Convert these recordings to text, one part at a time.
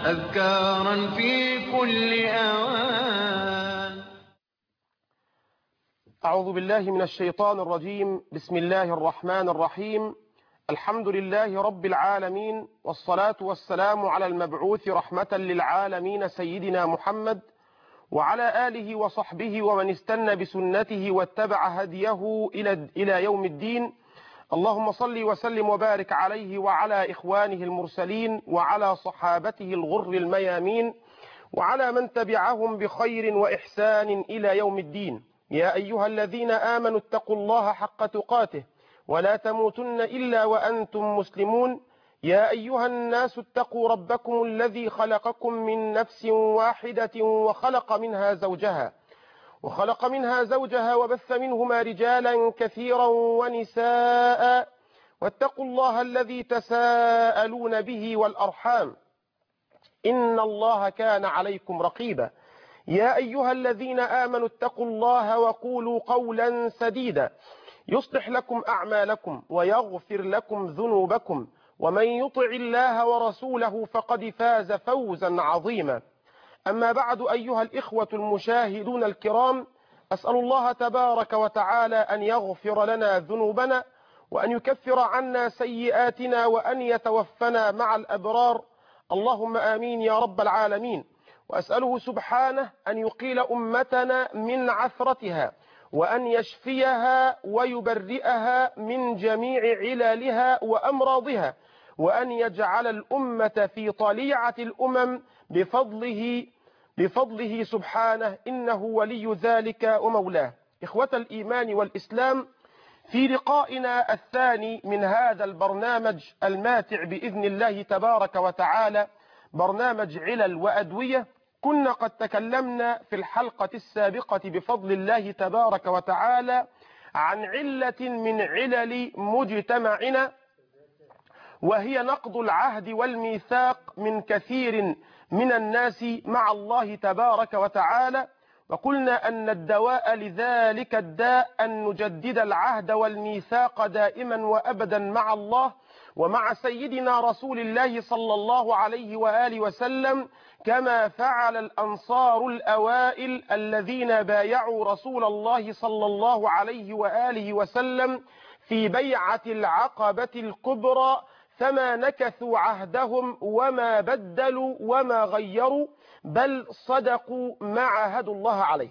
أذكارا في كل أوان أعوذ بالله من الشيطان الرجيم بسم الله الرحمن الرحيم الحمد لله رب العالمين والصلاة والسلام على المبعوث رحمة للعالمين سيدنا محمد وعلى آله وصحبه ومن استنى بسنته واتبع هديه إلى إلى يوم الدين اللهم صل وسلم وبارك عليه وعلى إخوانه المرسلين وعلى صحابته الغر الميامين وعلى من تبعهم بخير وإحسان إلى يوم الدين يا أيها الذين آمنوا اتقوا الله حق تقاته ولا تموتن إلا وأنتم مسلمون يا أيها الناس اتقوا ربكم الذي خلقكم من نفس واحدة وخلق منها زوجها وخلق منها زوجها وبث منهما رجالا كثيرا ونساء واتقوا الله الذي تساءلون به والأرحام إن الله كان عليكم رقيبا يا أيها الذين آمنوا اتقوا الله وقولوا قولا سديدا يصلح لكم أعمالكم ويغفر لكم ذنوبكم ومن يطع الله ورسوله فقد فاز فوزا عظيما أما بعد أيها الإخوة المشاهدون الكرام أسأل الله تبارك وتعالى أن يغفر لنا ذنوبنا وأن يكفر عنا سيئاتنا وأن يتوفنا مع الأبرار اللهم آمين يا رب العالمين وأسأله سبحانه أن يقيل أمتنا من عثرتها وأن يشفيها ويبرئها من جميع علالها وأمراضها وأن يجعل الأمة في طليعة الأمم بفضله بفضله سبحانه إنه ولي ذلك ومولاه إخوة الإيمان والإسلام في لقائنا الثاني من هذا البرنامج الماتع بإذن الله تبارك وتعالى برنامج علل وأدوية كنا قد تكلمنا في الحلقة السابقة بفضل الله تبارك وتعالى عن علة من علل مجتمعنا وهي نقض العهد والميثاق من كثير من الناس مع الله تبارك وتعالى وقلنا أن الدواء لذلك الداء أن نجدد العهد والميثاق دائما وأبدا مع الله ومع سيدنا رسول الله صلى الله عليه وآله وسلم كما فعل الأنصار الأوائل الذين بايعوا رسول الله صلى الله عليه وآله وسلم في بيعة العقبة الكبرى فما نكثوا عهدهم وما بدلوا وما غيروا بل صدقوا ما عاهدوا الله عليه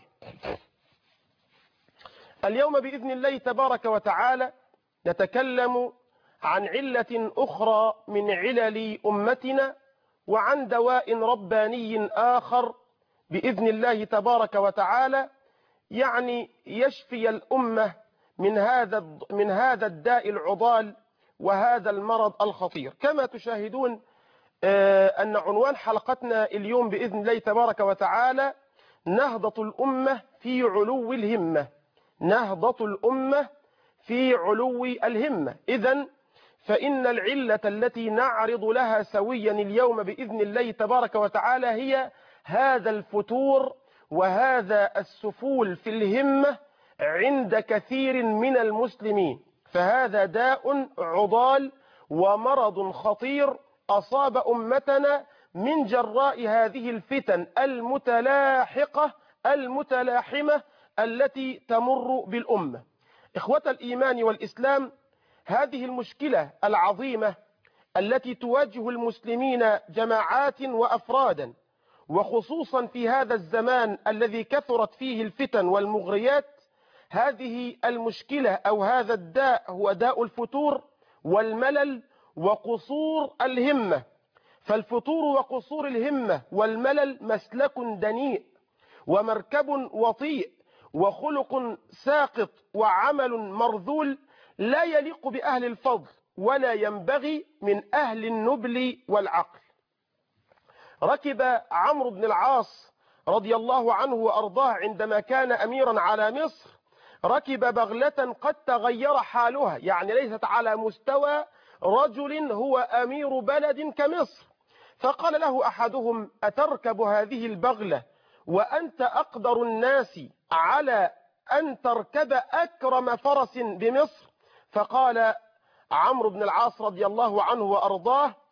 اليوم بإذن الله تبارك وتعالى نتكلم عن علة أخرى من علل أمتنا وعن دواء رباني آخر بإذن الله تبارك وتعالى يعني يشفي الأمة من هذا من هذا الداء العضال وهذا المرض الخطير كما تشاهدون أن عنوان حلقتنا اليوم بإذن الله تبارك وتعالى نهضة الأمة في علو الهمة نهضة الأمة في علو الهمة إذا فإن العلة التي نعرض لها سويا اليوم بإذن الله تبارك وتعالى هي هذا الفتور وهذا السفول في الهمة عند كثير من المسلمين فهذا داء عضال ومرض خطير أصاب أمتنا من جراء هذه الفتن المتلاحقة المتلاحمة التي تمر بالأمة إخوة الإيمان والإسلام هذه المشكلة العظيمة التي تواجه المسلمين جماعات وأفرادا وخصوصا في هذا الزمان الذي كثرت فيه الفتن والمغريات هذه المشكلة أو هذا الداء هو داء الفتور والملل وقصور الهمة فالفتور وقصور الهمة والملل مسلك دنيء ومركب وطيء وخلق ساقط وعمل مرذول لا يليق بأهل الفضل ولا ينبغي من أهل النبل والعقل ركب عمرو بن العاص رضي الله عنه وأرضاه عندما كان أميرا على مصر ركب بغلة قد تغير حالها يعني ليست على مستوى رجل هو أمير بلد كمصر فقال له أحدهم أتركب هذه البغلة وأنت أقدر الناس على أن تركب أكرم فرس بمصر فقال عمرو بن العاص رضي الله عنه وأرضاه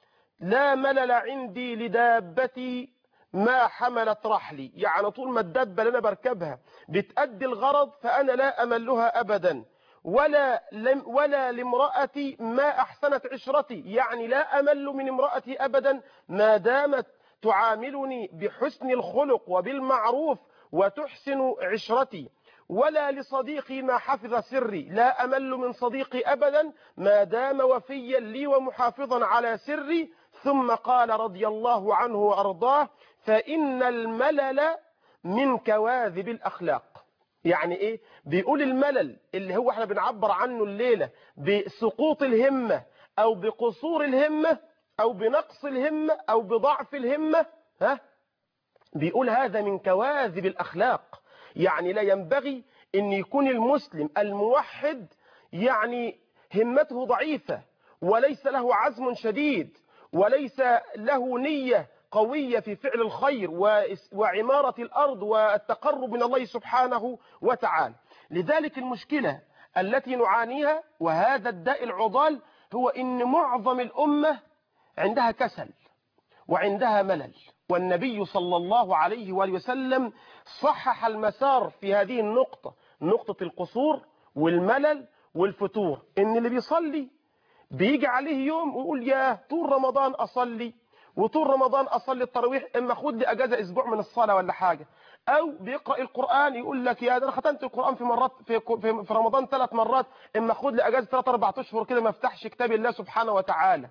لا ملل عندي لدابتي ما حملت رحلي يعني طول ما الدابة اللي أنا بركبها بتأدي الغرض فأنا لا أملها أبدا ولا لم ولا لامرأتي ما أحسنت عشرتي يعني لا أمل من امرأتي أبدا ما دامت تعاملني بحسن الخلق وبالمعروف وتحسن عشرتي ولا لصديقي ما حفظ سري لا أمل من صديقي أبدا ما دام وفيا لي ومحافظا على سري ثم قال رضي الله عنه وأرضاه فإن الملل من كواذب الأخلاق يعني إيه بيقول الملل اللي هو احنا بنعبر عنه الليلة بسقوط الهمة أو بقصور الهمة أو بنقص الهمة أو بضعف الهمة ها بيقول هذا من كواذب الأخلاق يعني لا ينبغي أن يكون المسلم الموحد يعني همته ضعيفة وليس له عزم شديد وليس له نية قوية في فعل الخير وعمارة الأرض والتقرب من الله سبحانه وتعالى لذلك المشكلة التي نعانيها وهذا الداء العضال هو أن معظم الأمة عندها كسل وعندها ملل والنبي صلى الله عليه وآله وسلم صحح المسار في هذه النقطة نقطة القصور والملل والفتور إن اللي بيصلي بيجي عليه يوم ويقول يا طول رمضان أصلي وطول رمضان أصلي التراويح إما خد لي أجازة أسبوع من الصلاة ولا حاجة أو بيقرأ القرآن يقول لك يا ده أنا ختمت القرآن في مرات في, في, في رمضان ثلاث مرات إما خد لي أجازة ثلاث أربع أشهر كده ما افتحش كتاب الله سبحانه وتعالى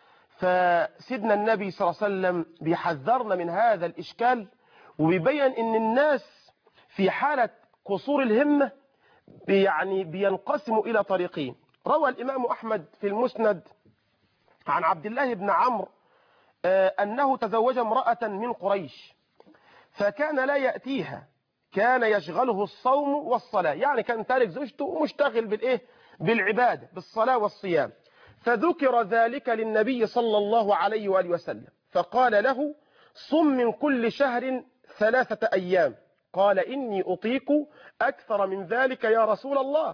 فسيدنا النبي صلى الله عليه وسلم بيحذرنا من هذا الإشكال وبيبين ان الناس في حالة قصور الهمة يعني بينقسموا إلى طريقين روى الإمام أحمد في المسند عن عبد الله بن عمرو أنه تزوج امرأة من قريش فكان لا يأتيها كان يشغله الصوم والصلاة يعني كان تارك زوجته ومشتغل بالإيه بالعبادة بالصلاة والصيام فذكر ذلك للنبي صلى الله عليه وآله وسلم فقال له صم من كل شهر ثلاثة أيام قال إني أطيق أكثر من ذلك يا رسول الله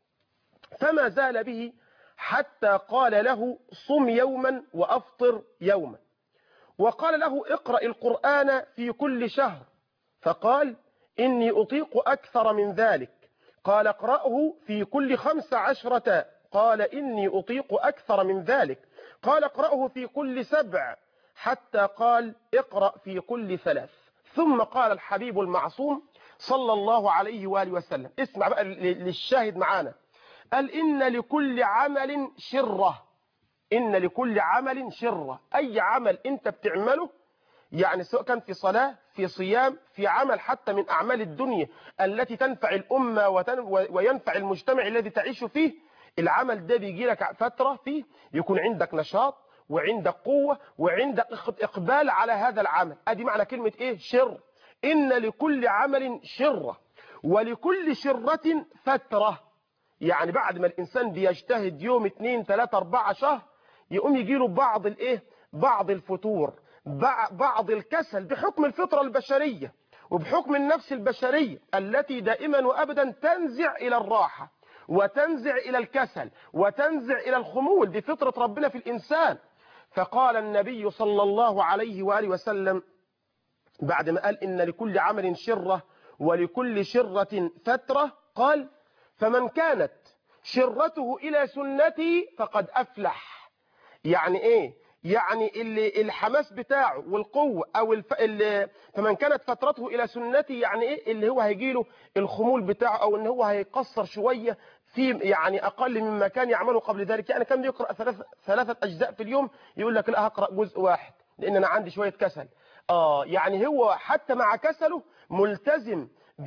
فما زال به حتى قال له صم يوما وأفطر يوما وقال له اقرأ القرآن في كل شهر فقال إني أطيق أكثر من ذلك قال اقرأه في كل خمس عشرة قال إني أطيق أكثر من ذلك قال اقرأه في كل سبع حتى قال اقرأ في كل ثلاث ثم قال الحبيب المعصوم صلى الله عليه وآله وسلم اسمع بقى للشاهد معانا قال إن لكل عمل شرة إن لكل عمل شرة أي عمل أنت بتعمله يعني سواء كان في صلاة في صيام في عمل حتى من أعمال الدنيا التي تنفع الأمة وينفع المجتمع الذي تعيش فيه العمل ده بيجي لك فترة فيه يكون عندك نشاط وعندك قوة وعندك إقبال على هذا العمل أدي معنى كلمة إيه شر إن لكل عمل شرة ولكل شرة فترة يعني بعد ما الإنسان بيجتهد يوم اتنين تلاتة أربعة شهر يقوم يجيله بعض الإيه بعض الفتور بعض الكسل بحكم الفطرة البشرية وبحكم النفس البشرية التي دائما وأبدا تنزع إلى الراحة وتنزع إلى الكسل وتنزع إلى الخمول دي فطرة ربنا في الإنسان فقال النبي صلى الله عليه وآله وسلم بعد ما قال إن لكل عمل شرة ولكل شرة فترة قال فمن كانت شرته إلى سنتي فقد أفلح يعني إيه يعني اللي الحماس بتاعه والقوة أو الف... اللي فمن كانت فترته إلى سنتي يعني إيه اللي هو هيجيله الخمول بتاعه أو إن هو هيقصر شوية في يعني أقل مما كان يعمله قبل ذلك يعني كان بيقرأ ثلاث ثلاثة أجزاء في اليوم يقول لك لا هقرأ جزء واحد لأن أنا عندي شوية كسل آه يعني هو حتى مع كسله ملتزم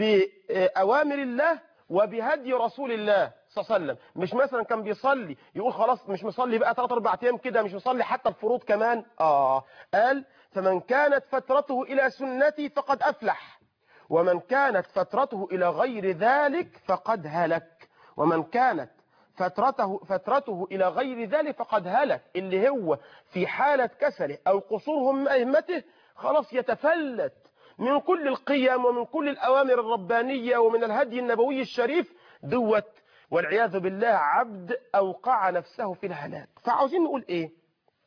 بأوامر الله وبهدي رسول الله صلى الله عليه وسلم مش مثلا كان بيصلي يقول خلاص مش مصلي بقى 3 4 ايام كده مش مصلي حتى الفروض كمان اه قال فمن كانت فترته الى سنتي فقد افلح ومن كانت فترته الى غير ذلك فقد هلك ومن كانت فترته فترته الى غير ذلك فقد هلك اللي هو في حالة كسله او قصور همته خلاص يتفلت من كل القيم ومن كل الأوامر الربانية ومن الهدي النبوي الشريف دوت والعياذ بالله عبد أوقع نفسه في الهلاك فعاوزين نقول إيه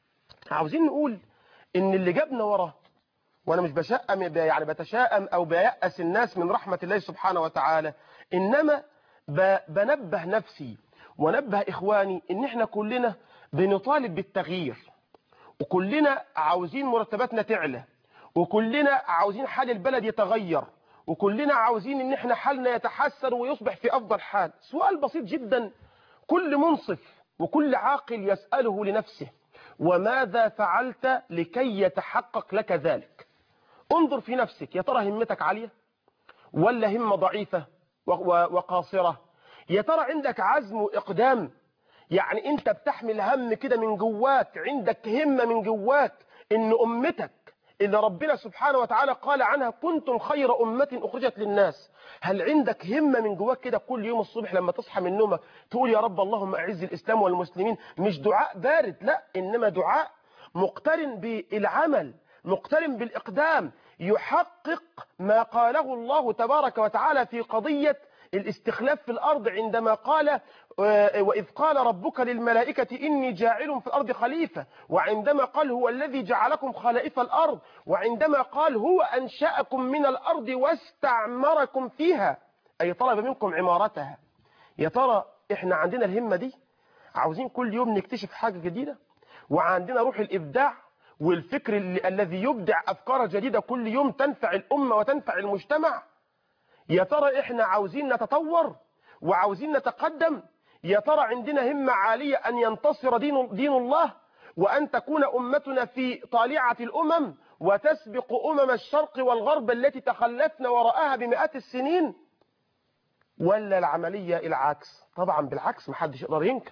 عاوزين نقول ان اللي جابنا وراه وانا مش بشأم يعني بتشائم او بيأس الناس من رحمة الله سبحانه وتعالى انما ب- بنبه نفسي ونبه اخواني ان احنا كلنا بنطالب بالتغيير وكلنا عاوزين مرتباتنا تعلى وكلنا عاوزين حال البلد يتغير وكلنا عاوزين ان احنا حالنا يتحسن ويصبح في افضل حال سؤال بسيط جدا كل منصف وكل عاقل يسأله لنفسه وماذا فعلت لكي يتحقق لك ذلك انظر في نفسك يا ترى همتك عالية ولا همة ضعيفة و- و- وقاصرة يا ترى عندك عزم وإقدام يعني انت بتحمل هم كده من جواك عندك همة من جواك ان امتك اللي ربنا سبحانه وتعالى قال عنها كنتم خير أمة أخرجت للناس هل عندك همة من جواك كده كل يوم الصبح لما تصحى من نومك تقول يا رب اللهم أعز الإسلام والمسلمين مش دعاء بارد لا إنما دعاء مقترن بالعمل مقترن بالإقدام يحقق ما قاله الله تبارك وتعالى في قضية الاستخلاف في الأرض عندما قال آه، وإذ قال ربك للملائكة إني جاعل في الأرض خليفة وعندما قال هو الذي جعلكم خلائف الأرض وعندما قال هو أنشأكم من الأرض واستعمركم فيها أي طلب منكم عمارتها يا ترى إحنا عندنا الهمة دي عاوزين كل يوم نكتشف حاجة جديدة وعندنا روح الإبداع والفكر اللي الذي يبدع أفكار جديدة كل يوم تنفع الأمة وتنفع المجتمع يا ترى احنا عاوزين نتطور وعاوزين نتقدم يا ترى عندنا همة عالية أن ينتصر دين, دين الله وأن تكون أمتنا في طالعة الأمم وتسبق أمم الشرق والغرب التي تخلفنا وراءها بمئات السنين ولا العملية العكس طبعا بالعكس محدش يقدر ينكر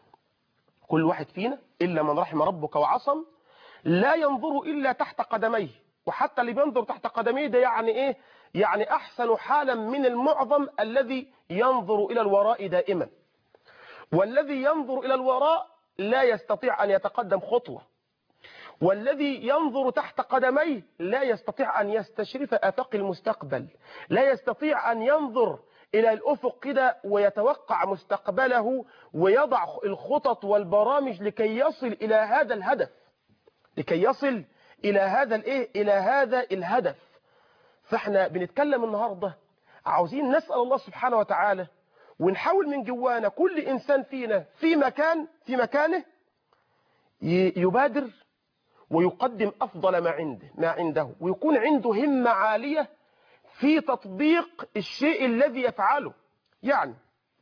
كل واحد فينا إلا من رحم ربك وعصم لا ينظر إلا تحت قدميه وحتى اللي بينظر تحت قدميه ده يعني إيه يعني أحسن حالا من المعظم الذي ينظر إلى الوراء دائما والذي ينظر إلى الوراء لا يستطيع أن يتقدم خطوة والذي ينظر تحت قدميه لا يستطيع أن يستشرف آفاق المستقبل لا يستطيع أن ينظر إلى الأفق كده ويتوقع مستقبله ويضع الخطط والبرامج لكي يصل إلى هذا الهدف لكي يصل إلى هذا الإيه إلى هذا الهدف فاحنا بنتكلم النهاردة عاوزين نسأل الله سبحانه وتعالى ونحاول من جوانا كل إنسان فينا في مكان في مكانه ي- يبادر ويقدم أفضل ما عنده ما عنده ويكون عنده همة عالية في تطبيق الشيء الذي يفعله يعني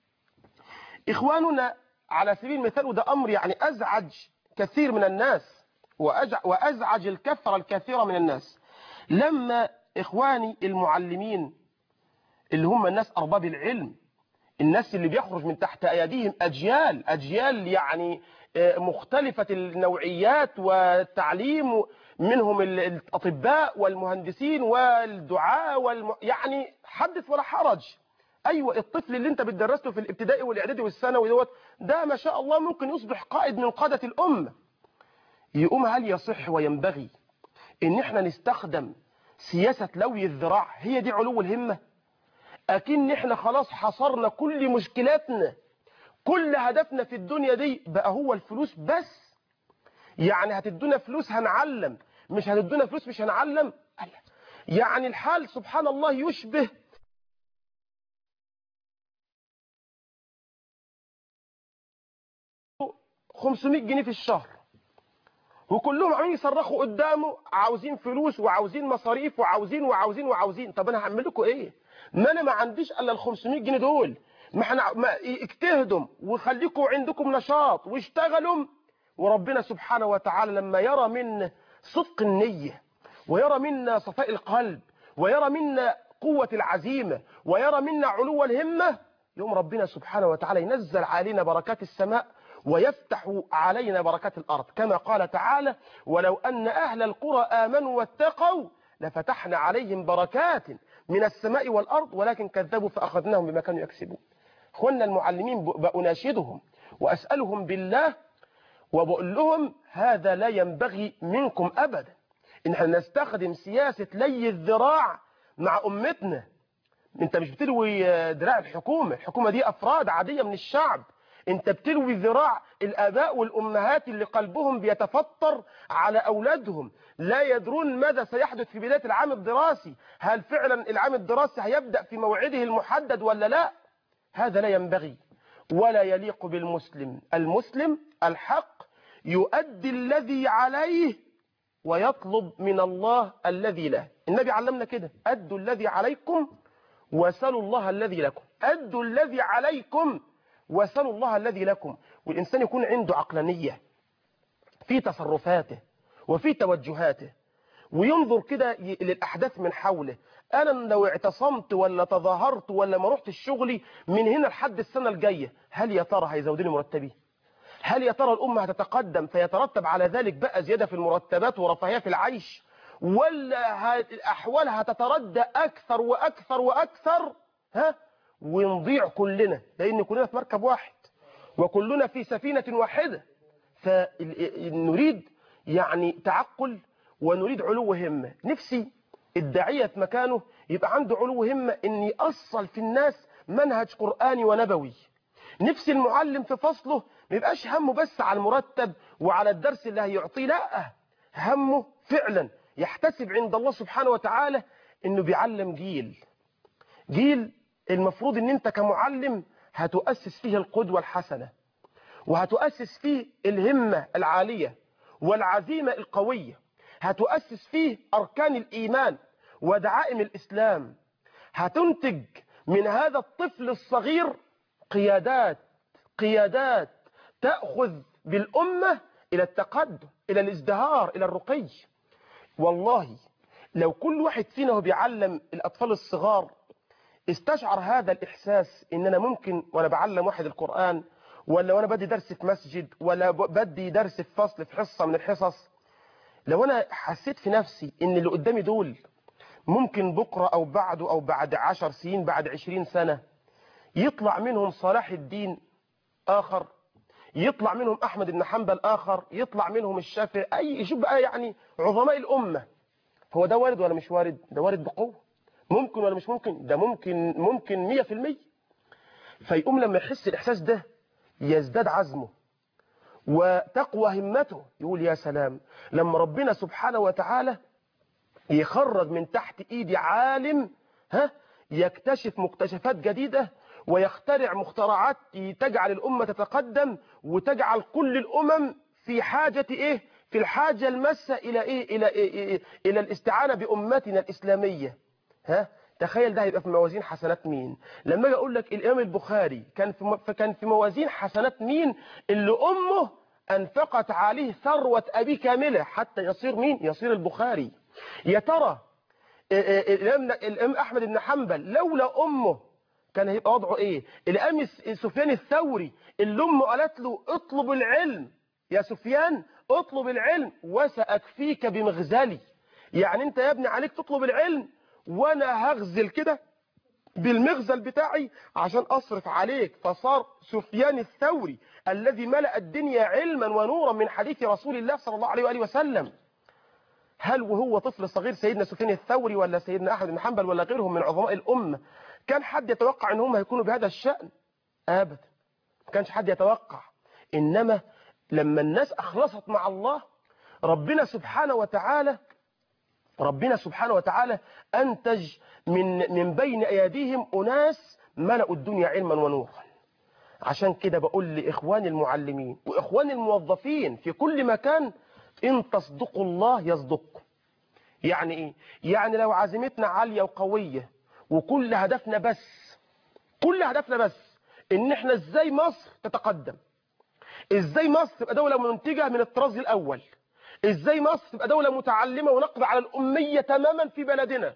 إخواننا على سبيل المثال وده أمر يعني أزعج كثير من الناس وأج- وأزعج الكثرة الكثيرة من الناس لما إخواني المعلمين اللي هم الناس أرباب العلم الناس اللي بيخرج من تحت أيديهم أجيال أجيال يعني آه، مختلفة النوعيات والتعليم منهم ال- الأطباء والمهندسين والدعاء والم... يعني حدث ولا حرج أيوة الطفل اللي انت بتدرسه في الابتدائي والإعدادي والثانوي دوت ده ما شاء الله ممكن يصبح قائد من قادة الأمة يقوم هل يصح وينبغي ان احنا نستخدم سياسة لوي الذراع هي دي علو الهمة اكن احنا خلاص حصرنا كل مشكلاتنا كل هدفنا في الدنيا دي بقى هو الفلوس بس يعني هتدونا فلوس هنعلم مش هتدونا فلوس مش هنعلم ألا. يعني الحال سبحان الله يشبه 500 جنيه في الشهر وكلهم عمالين يصرخوا قدامه عاوزين فلوس وعاوزين مصاريف وعاوزين وعاوزين وعاوزين طب انا هعمل لكم ايه ما انا ما عنديش الا ال 500 جنيه دول ما احنا ما اجتهدوا وخليكم عندكم نشاط واشتغلوا وربنا سبحانه وتعالى لما يرى من صدق النية ويرى منا صفاء القلب ويرى منا قوة العزيمة ويرى منا علو الهمة يوم ربنا سبحانه وتعالى ينزل علينا بركات السماء ويفتح علينا بركات الأرض كما قال تعالى ولو أن أهل القرى آمنوا واتقوا لفتحنا عليهم بركات من السماء والأرض ولكن كذبوا فأخذناهم بما كانوا يكسبون أخوانا المعلمين بأناشدهم وأسألهم بالله وبقول لهم هذا لا ينبغي منكم أبدا إن احنا نستخدم سياسة لي الذراع مع أمتنا انت مش بتلوي دراع الحكومة الحكومة دي أفراد عادية من الشعب انت بتلوي ذراع الاباء والامهات اللي قلبهم بيتفطر على اولادهم لا يدرون ماذا سيحدث في بدايه العام الدراسي هل فعلا العام الدراسي هيبدا في موعده المحدد ولا لا هذا لا ينبغي ولا يليق بالمسلم المسلم الحق يؤدي الذي عليه ويطلب من الله الذي له النبي علمنا كده أدوا الذي عليكم وسلوا الله الذي لكم أدوا الذي عليكم وسلوا الله الذي لكم والإنسان يكون عنده عقلانية في تصرفاته وفي توجهاته وينظر كده ي- للأحداث من حوله أنا لو اعتصمت ولا تظاهرت ولا ما رحت الشغلي من هنا لحد السنة الجاية هل يا ترى هيزودني مرتبي هل يا ترى الأمة هتتقدم فيترتب على ذلك بقى زيادة في المرتبات ورفاهية في العيش ولا ه- الأحوال هتتردى أكثر وأكثر وأكثر ها ونضيع كلنا لأن كلنا في مركب واحد وكلنا في سفينة واحدة فنريد يعني تعقل ونريد علو همة نفسي الداعية في مكانه يبقى عنده علو همة ان يأصل في الناس منهج قرآني ونبوي نفسي المعلم في فصله ما يبقاش همه بس على المرتب وعلى الدرس اللي هيعطيه لا همه فعلا يحتسب عند الله سبحانه وتعالى انه بيعلم جيل جيل المفروض ان انت كمعلم هتؤسس فيه القدوة الحسنة وهتؤسس فيه الهمة العالية والعزيمة القوية هتؤسس فيه أركان الإيمان ودعائم الإسلام هتنتج من هذا الطفل الصغير قيادات قيادات تأخذ بالأمة إلى التقدم إلى الازدهار إلى الرقي والله لو كل واحد فينا هو بيعلم الأطفال الصغار استشعر هذا الإحساس إن أنا ممكن وأنا بعلم واحد القرآن ولا وأنا بدي درس في مسجد ولا ب- بدي درس في فصل في حصة من الحصص لو أنا حسيت في نفسي إن اللي قدامي دول ممكن بكرة أو بعده أو بعد عشر سنين بعد عشرين سنة يطلع منهم صلاح الدين آخر يطلع منهم أحمد بن حنبل آخر يطلع منهم الشافعي أي شوف بقى يعني عظماء الأمة هو ده وارد ولا مش وارد ده وارد بقوة ممكن ولا مش ممكن ده ممكن ممكن مية في المية فيقوم لما يحس الإحساس ده يزداد عزمه وتقوى همته يقول يا سلام لما ربنا سبحانه وتعالى يخرج من تحت ايدي عالم ها يكتشف مكتشفات جديدة ويخترع مخترعات تجعل الأمة تتقدم وتجعل كل الأمم في حاجة إيه في الحاجة الماسة إلى إيه إلى إيه إيه إلى الاستعانة بأمتنا الإسلامية ها تخيل ده هيبقى في موازين حسنات مين لما اجي اقول لك الامام البخاري كان في م- كان في موازين حسنات مين اللي امه انفقت عليه ثروه ابيه كامله حتى يصير مين يصير البخاري يا ترى الامام الامام احمد بن حنبل لولا امه كان هيبقى وضعه ايه الامام س- سفيان الثوري اللي امه قالت له اطلب العلم يا سفيان اطلب العلم وساكفيك بمغزلي يعني انت يا ابني عليك تطلب العلم وانا هغزل كده بالمغزل بتاعي عشان اصرف عليك فصار سفيان الثوري الذي ملأ الدنيا علما ونورا من حديث رسول الله صلى الله عليه وآله وسلم هل وهو طفل صغير سيدنا سفيان الثوري ولا سيدنا أحمد بن حنبل ولا غيرهم من عظماء الأمة كان حد يتوقع ان هم هيكونوا بهذا الشأن أبدا ما كانش حد يتوقع إنما لما الناس أخلصت مع الله ربنا سبحانه وتعالى ربنا سبحانه وتعالى أنتج من من بين أيديهم أناس ملأوا الدنيا علما ونورا عشان كده بقول لإخواني المعلمين وإخواني الموظفين في كل مكان إن تصدقوا الله يصدقكم يعني إيه؟ يعني لو عزيمتنا عالية وقوية وكل هدفنا بس كل هدفنا بس إن إحنا إزاي مصر تتقدم إزاي مصر تبقى دولة منتجة من الطراز الأول ازاي مصر تبقى دولة متعلمة ونقضي على الأمية تماما في بلدنا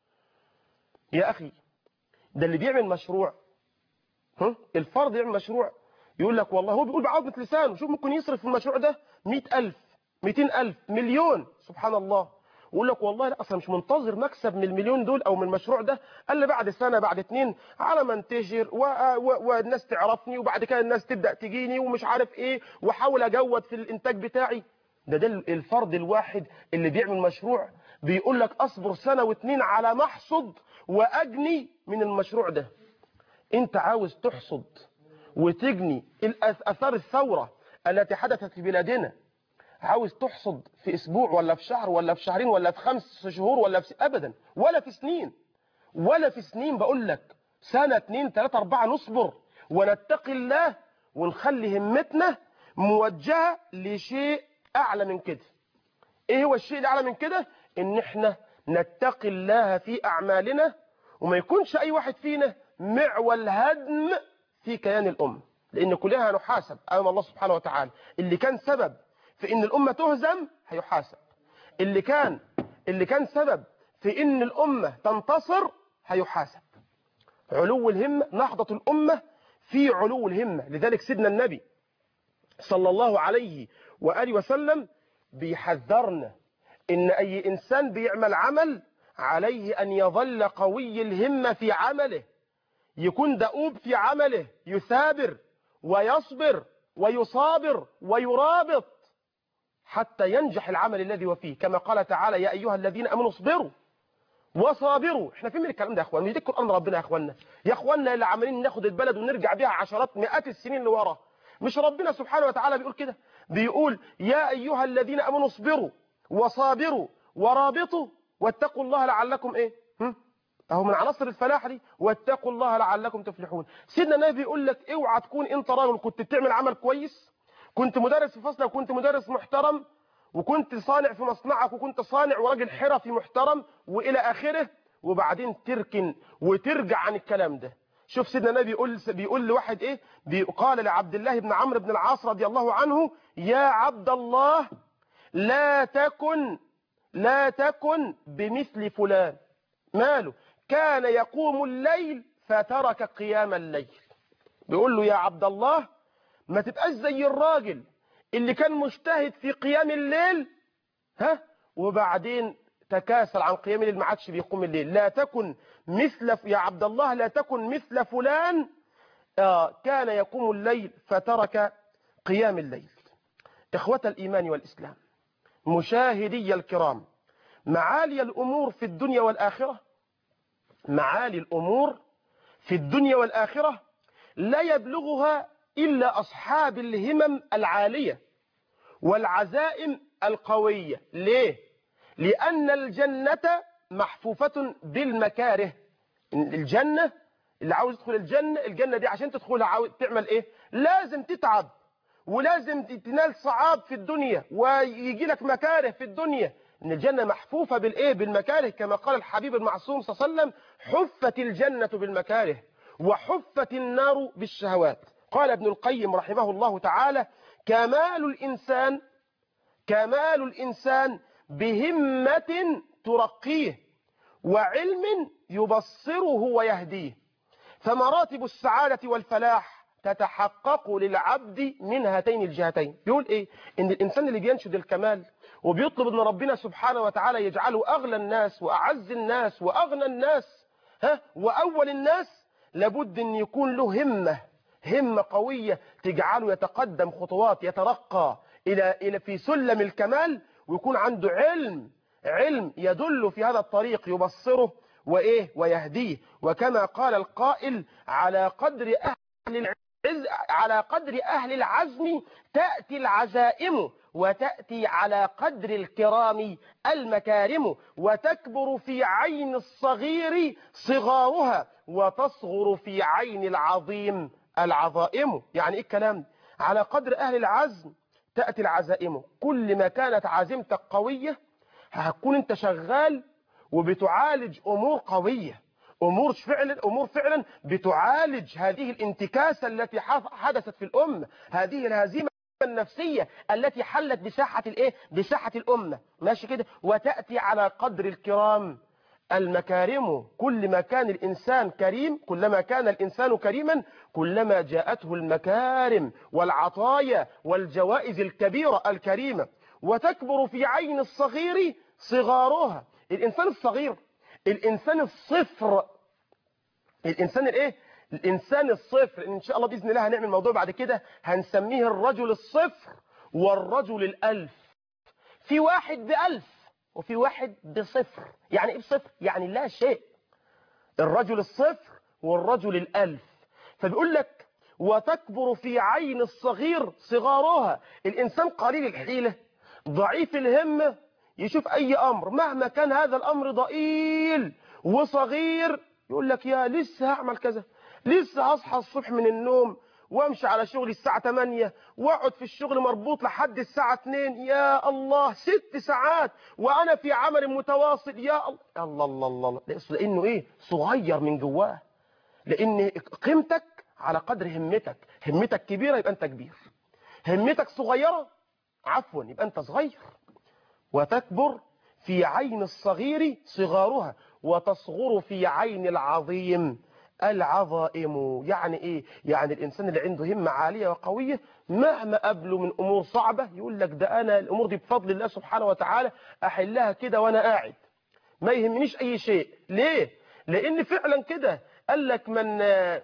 يا أخي ده اللي بيعمل مشروع ها؟ الفرد يعمل مشروع يقول لك والله هو بيقول بعظمة لسانه شوف ممكن يصرف في المشروع ده مئة ألف مئتين ألف مليون سبحان الله ويقول لك والله لا أصلا مش منتظر مكسب من المليون دول أو من المشروع ده إلا بعد سنة بعد اتنين على ما انتشر و... و... والناس تعرفني وبعد كده الناس تبدأ تجيني ومش عارف إيه وأحاول أجود في الإنتاج بتاعي ده ده الفرد الواحد اللي بيعمل مشروع بيقول لك اصبر سنة واتنين على ما احصد واجني من المشروع ده انت عاوز تحصد وتجني الأث- اثار الثوره التي حدثت في بلادنا عاوز تحصد في اسبوع ولا في شهر ولا في شهرين ولا في خمس شهور ولا في س- ابدا ولا في سنين ولا في سنين بقول لك سنه اتنين تلاته اربعه نصبر ونتقي الله ونخلي همتنا موجهه لشيء اعلى من كده ايه هو الشيء الاعلى من كده ان احنا نتقي الله في اعمالنا وما يكونش اي واحد فينا معول هدم في كيان الامه لان كلنا هنحاسب امام الله سبحانه وتعالى اللي كان سبب في ان الامه تهزم هيحاسب اللي كان اللي كان سبب في ان الامه تنتصر هيحاسب علو الهمه نهضه الامه في علو الهمه لذلك سيدنا النبي صلى الله عليه واله وسلم بيحذرنا ان اي انسان بيعمل عمل عليه ان يظل قوي الهمه في عمله يكون دؤوب في عمله يثابر ويصبر ويصابر ويرابط حتى ينجح العمل الذي هو فيه كما قال تعالى يا ايها الذين امنوا اصبروا وصابروا احنا فين من الكلام ده يا اخوان مش دي القران ربنا يا اخوانا يا اخوانا اللي عمالين ناخد البلد ونرجع بيها عشرات مئات السنين لورا مش ربنا سبحانه وتعالى بيقول كده بيقول يا ايها الذين امنوا اصبروا وصابروا ورابطوا واتقوا الله لعلكم ايه هم؟ اهو من عناصر الفلاح دي واتقوا الله لعلكم تفلحون سيدنا النبي بيقول لك اوعى تكون انت راجل كنت بتعمل عمل كويس كنت مدرس في فصلك وكنت مدرس محترم وكنت صانع في مصنعك وكنت صانع وراجل حرفي محترم والى اخره وبعدين تركن وترجع عن الكلام ده شوف سيدنا النبي بيقول بيقول لواحد ايه بي- قال لعبد الله بن عمرو بن العاص رضي الله عنه يا عبد الله لا تكن لا تكن بمثل فلان ماله كان يقوم الليل فترك قيام الليل بيقول له يا عبد الله ما تبقاش زي الراجل اللي كان مجتهد في قيام الليل ها وبعدين تكاسل عن قيام الليل ما عادش بيقوم الليل لا تكن مثل يا عبد الله لا تكن مثل فلان آه كان يقوم الليل فترك قيام الليل إخوة الإيمان والإسلام مشاهدي الكرام معالي الأمور في الدنيا والآخرة معالي الأمور في الدنيا والآخرة لا يبلغها إلا أصحاب الهمم العالية والعزائم القوية ليه؟ لأن الجنة محفوفة بالمكاره الجنة اللي عاوز يدخل الجنة الجنة دي عشان تدخلها عاوز تعمل ايه لازم تتعب ولازم تنال صعاب في الدنيا ويجي لك مكاره في الدنيا ان الجنة محفوفة بالايه بالمكاره كما قال الحبيب المعصوم صلى الله عليه وسلم حفت الجنة بالمكاره وحفت النار بالشهوات قال ابن القيم رحمه الله تعالى كمال الإنسان كمال الإنسان بهمة ترقيه وعلم يبصره ويهديه فمراتب السعادة والفلاح تتحقق للعبد من هاتين الجهتين بيقول ايه ان الانسان اللي بينشد الكمال وبيطلب ان ربنا سبحانه وتعالى يجعله اغلى الناس واعز الناس واغنى الناس ها واول الناس لابد ان يكون له همة همة قوية تجعله يتقدم خطوات يترقى الى الى في سلم الكمال ويكون عنده علم علم يدل في هذا الطريق يبصره وايه ويهديه وكما قال القائل على قدر اهل العز على قدر اهل العزم تاتي العزائم وتاتي على قدر الكرام المكارم وتكبر في عين الصغير صغارها وتصغر في عين العظيم العظائم يعني ايه الكلام على قدر اهل العزم تاتي العزائم كل ما كانت عزيمتك قويه هتكون انت شغال وبتعالج امور قويه امور فعلا امور فعلا بتعالج هذه الانتكاسه التي حدثت في الامه هذه الهزيمه النفسيه التي حلت بساحه الايه بساحه الامه ماشي كده وتاتي على قدر الكرام المكارم كل ما كان الإنسان كريم كلما كان الإنسان كريما كلما جاءته المكارم والعطايا والجوائز الكبيرة الكريمة وتكبر في عين الصغير صغارها الإنسان الصغير الإنسان الصفر الإنسان الإيه الإنسان الصفر إن شاء الله بإذن الله هنعمل موضوع بعد كده هنسميه الرجل الصفر والرجل الألف في واحد بألف وفي واحد بصفر يعني ايه بصفر يعني لا شيء الرجل الصفر والرجل الألف فبيقول لك وتكبر في عين الصغير صغارها الإنسان قليل الحيلة ضعيف الهمة يشوف أي أمر مهما كان هذا الأمر ضئيل وصغير يقول لك يا لسه هعمل كذا لسه هصحى الصبح من النوم وامشي على شغلي الساعة 8 واقعد في الشغل مربوط لحد الساعة 2 يا الله ست ساعات وانا في عمل متواصل يا الله الله الله الله, الله. لانه ايه صغير من جواه لان قيمتك على قدر همتك همتك كبيرة يبقى انت كبير همتك صغيرة عفوا يبقى انت صغير وتكبر في عين الصغير صغارها وتصغر في عين العظيم العظائم يعني ايه يعني الانسان اللي عنده همة عالية وقوية مهما قابله من امور صعبة يقول لك ده انا الامور دي بفضل الله سبحانه وتعالى احلها كده وانا قاعد ما يهمنيش اي شيء ليه لان فعلا كده قال لك من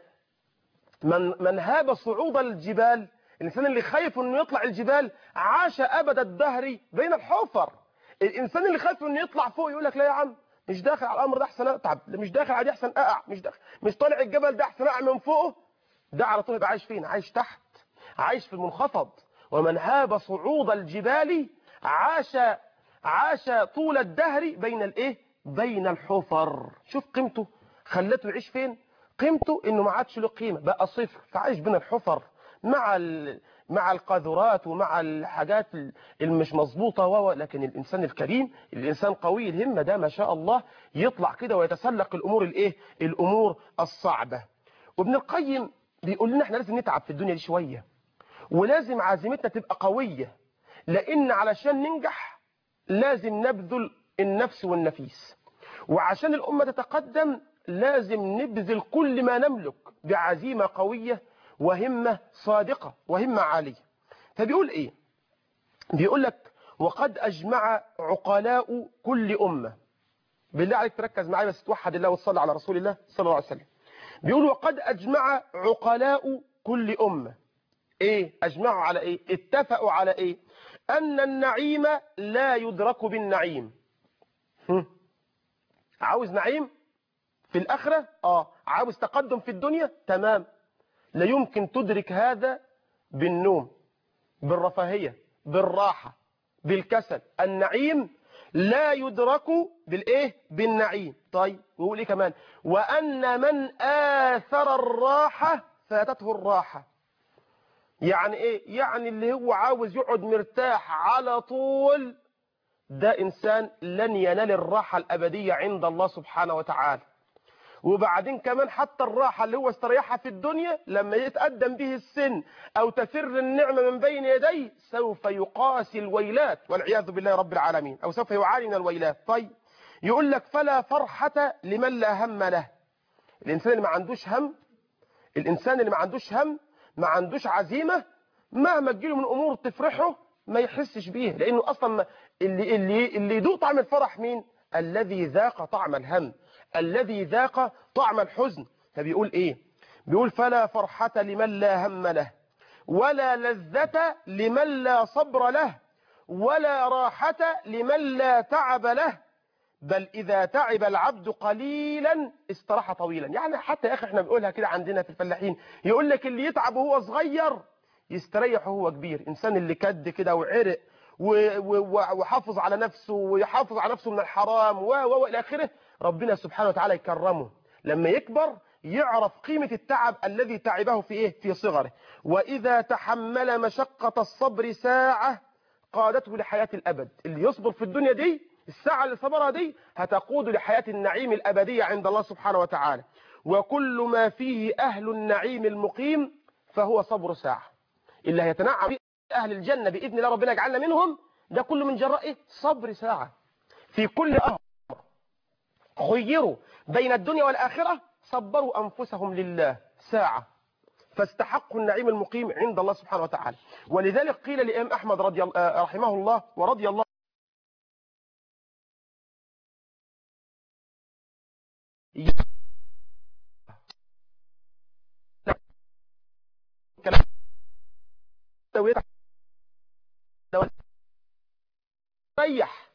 من من هاب صعود الجبال الانسان اللي خايف انه يطلع الجبال عاش ابد الدهر بين الحفر الانسان اللي خايف انه يطلع فوق يقول لك لا يا عم مش داخل على الامر ده احسن اتعب مش داخل على دي احسن اقع مش داخل مش طالع الجبل ده احسن اقع من فوقه ده على طول يبقى عايش فين عايش تحت عايش في المنخفض ومن هاب صعود الجبال عاش عاش طول الدهر بين الايه بين الحفر شوف قيمته خلته يعيش فين قيمته انه ما عادش له قيمه بقى صفر فعايش بين الحفر مع مع القاذورات ومع الحاجات المش مظبوطه و لكن الانسان الكريم الانسان قوي الهمه ده ما شاء الله يطلع كده ويتسلق الامور الايه الامور الصعبه وابن القيم بيقول لنا احنا لازم نتعب في الدنيا دي شويه ولازم عزيمتنا تبقى قويه لان علشان ننجح لازم نبذل النفس والنفيس وعشان الامه تتقدم لازم نبذل كل ما نملك بعزيمه قويه وهمة صادقة وهمة عالية فبيقول ايه بيقول لك وقد اجمع عقلاء كل أمة بالله عليك تركز معايا بس توحد الله وتصلي على رسول الله صلى الله عليه وسلم بيقول وقد اجمع عقلاء كل أمة ايه اجمعوا على ايه اتفقوا على ايه ان النعيم لا يدرك بالنعيم هم. عاوز نعيم في الاخرة اه عاوز تقدم في الدنيا تمام لا يمكن تدرك هذا بالنوم بالرفاهية بالراحة بالكسل النعيم لا يدرك بالايه بالنعيم طيب ويقول ايه كمان وان من آثر الراحة فاتته الراحة يعني ايه يعني اللي هو عاوز يقعد مرتاح على طول ده انسان لن ينال الراحة الابدية عند الله سبحانه وتعالى وبعدين كمان حتى الراحة اللي هو استريحها في الدنيا لما يتقدم به السن أو تفر النعمة من بين يديه سوف يقاسي الويلات والعياذ بالله رب العالمين أو سوف يعاني من الويلات طيب يقول لك فلا فرحة لمن لا هم له الإنسان اللي ما عندوش هم الإنسان اللي ما عندوش هم ما عندوش عزيمة مهما تجيله من أمور تفرحه ما يحسش بيها لأنه أصلا اللي, اللي, اللي يدوق طعم الفرح مين الذي ذاق طعم الهم الذي ذاق طعم الحزن فبيقول ايه بيقول فلا فرحة لمن لا هم له ولا لذة لمن لا صبر له ولا راحة لمن لا تعب له بل إذا تعب العبد قليلا استراح طويلا يعني حتى يا أخي احنا بنقولها كده عندنا في الفلاحين يقول لك اللي يتعب وهو صغير يستريح وهو كبير إنسان اللي كد كده وعرق وحافظ على نفسه ويحافظ على نفسه من الحرام و و الى اخره ربنا سبحانه وتعالى يكرمه لما يكبر يعرف قيمة التعب الذي تعبه في ايه في صغره واذا تحمل مشقة الصبر ساعة قادته لحياة الابد اللي يصبر في الدنيا دي الساعة اللي صبرها دي هتقود لحياة النعيم الابدية عند الله سبحانه وتعالى وكل ما فيه اهل النعيم المقيم فهو صبر ساعة اللي هيتنعم أهل الجنة بإذن الله ربنا يجعلنا منهم ده كله من جراء إيه؟ صبر ساعة في كل أمر خيروا بين الدنيا والآخرة صبروا أنفسهم لله ساعة فاستحقوا النعيم المقيم عند الله سبحانه وتعالى ولذلك قيل لإمام أحمد رضي الله رحمه الله ورضي الله استريح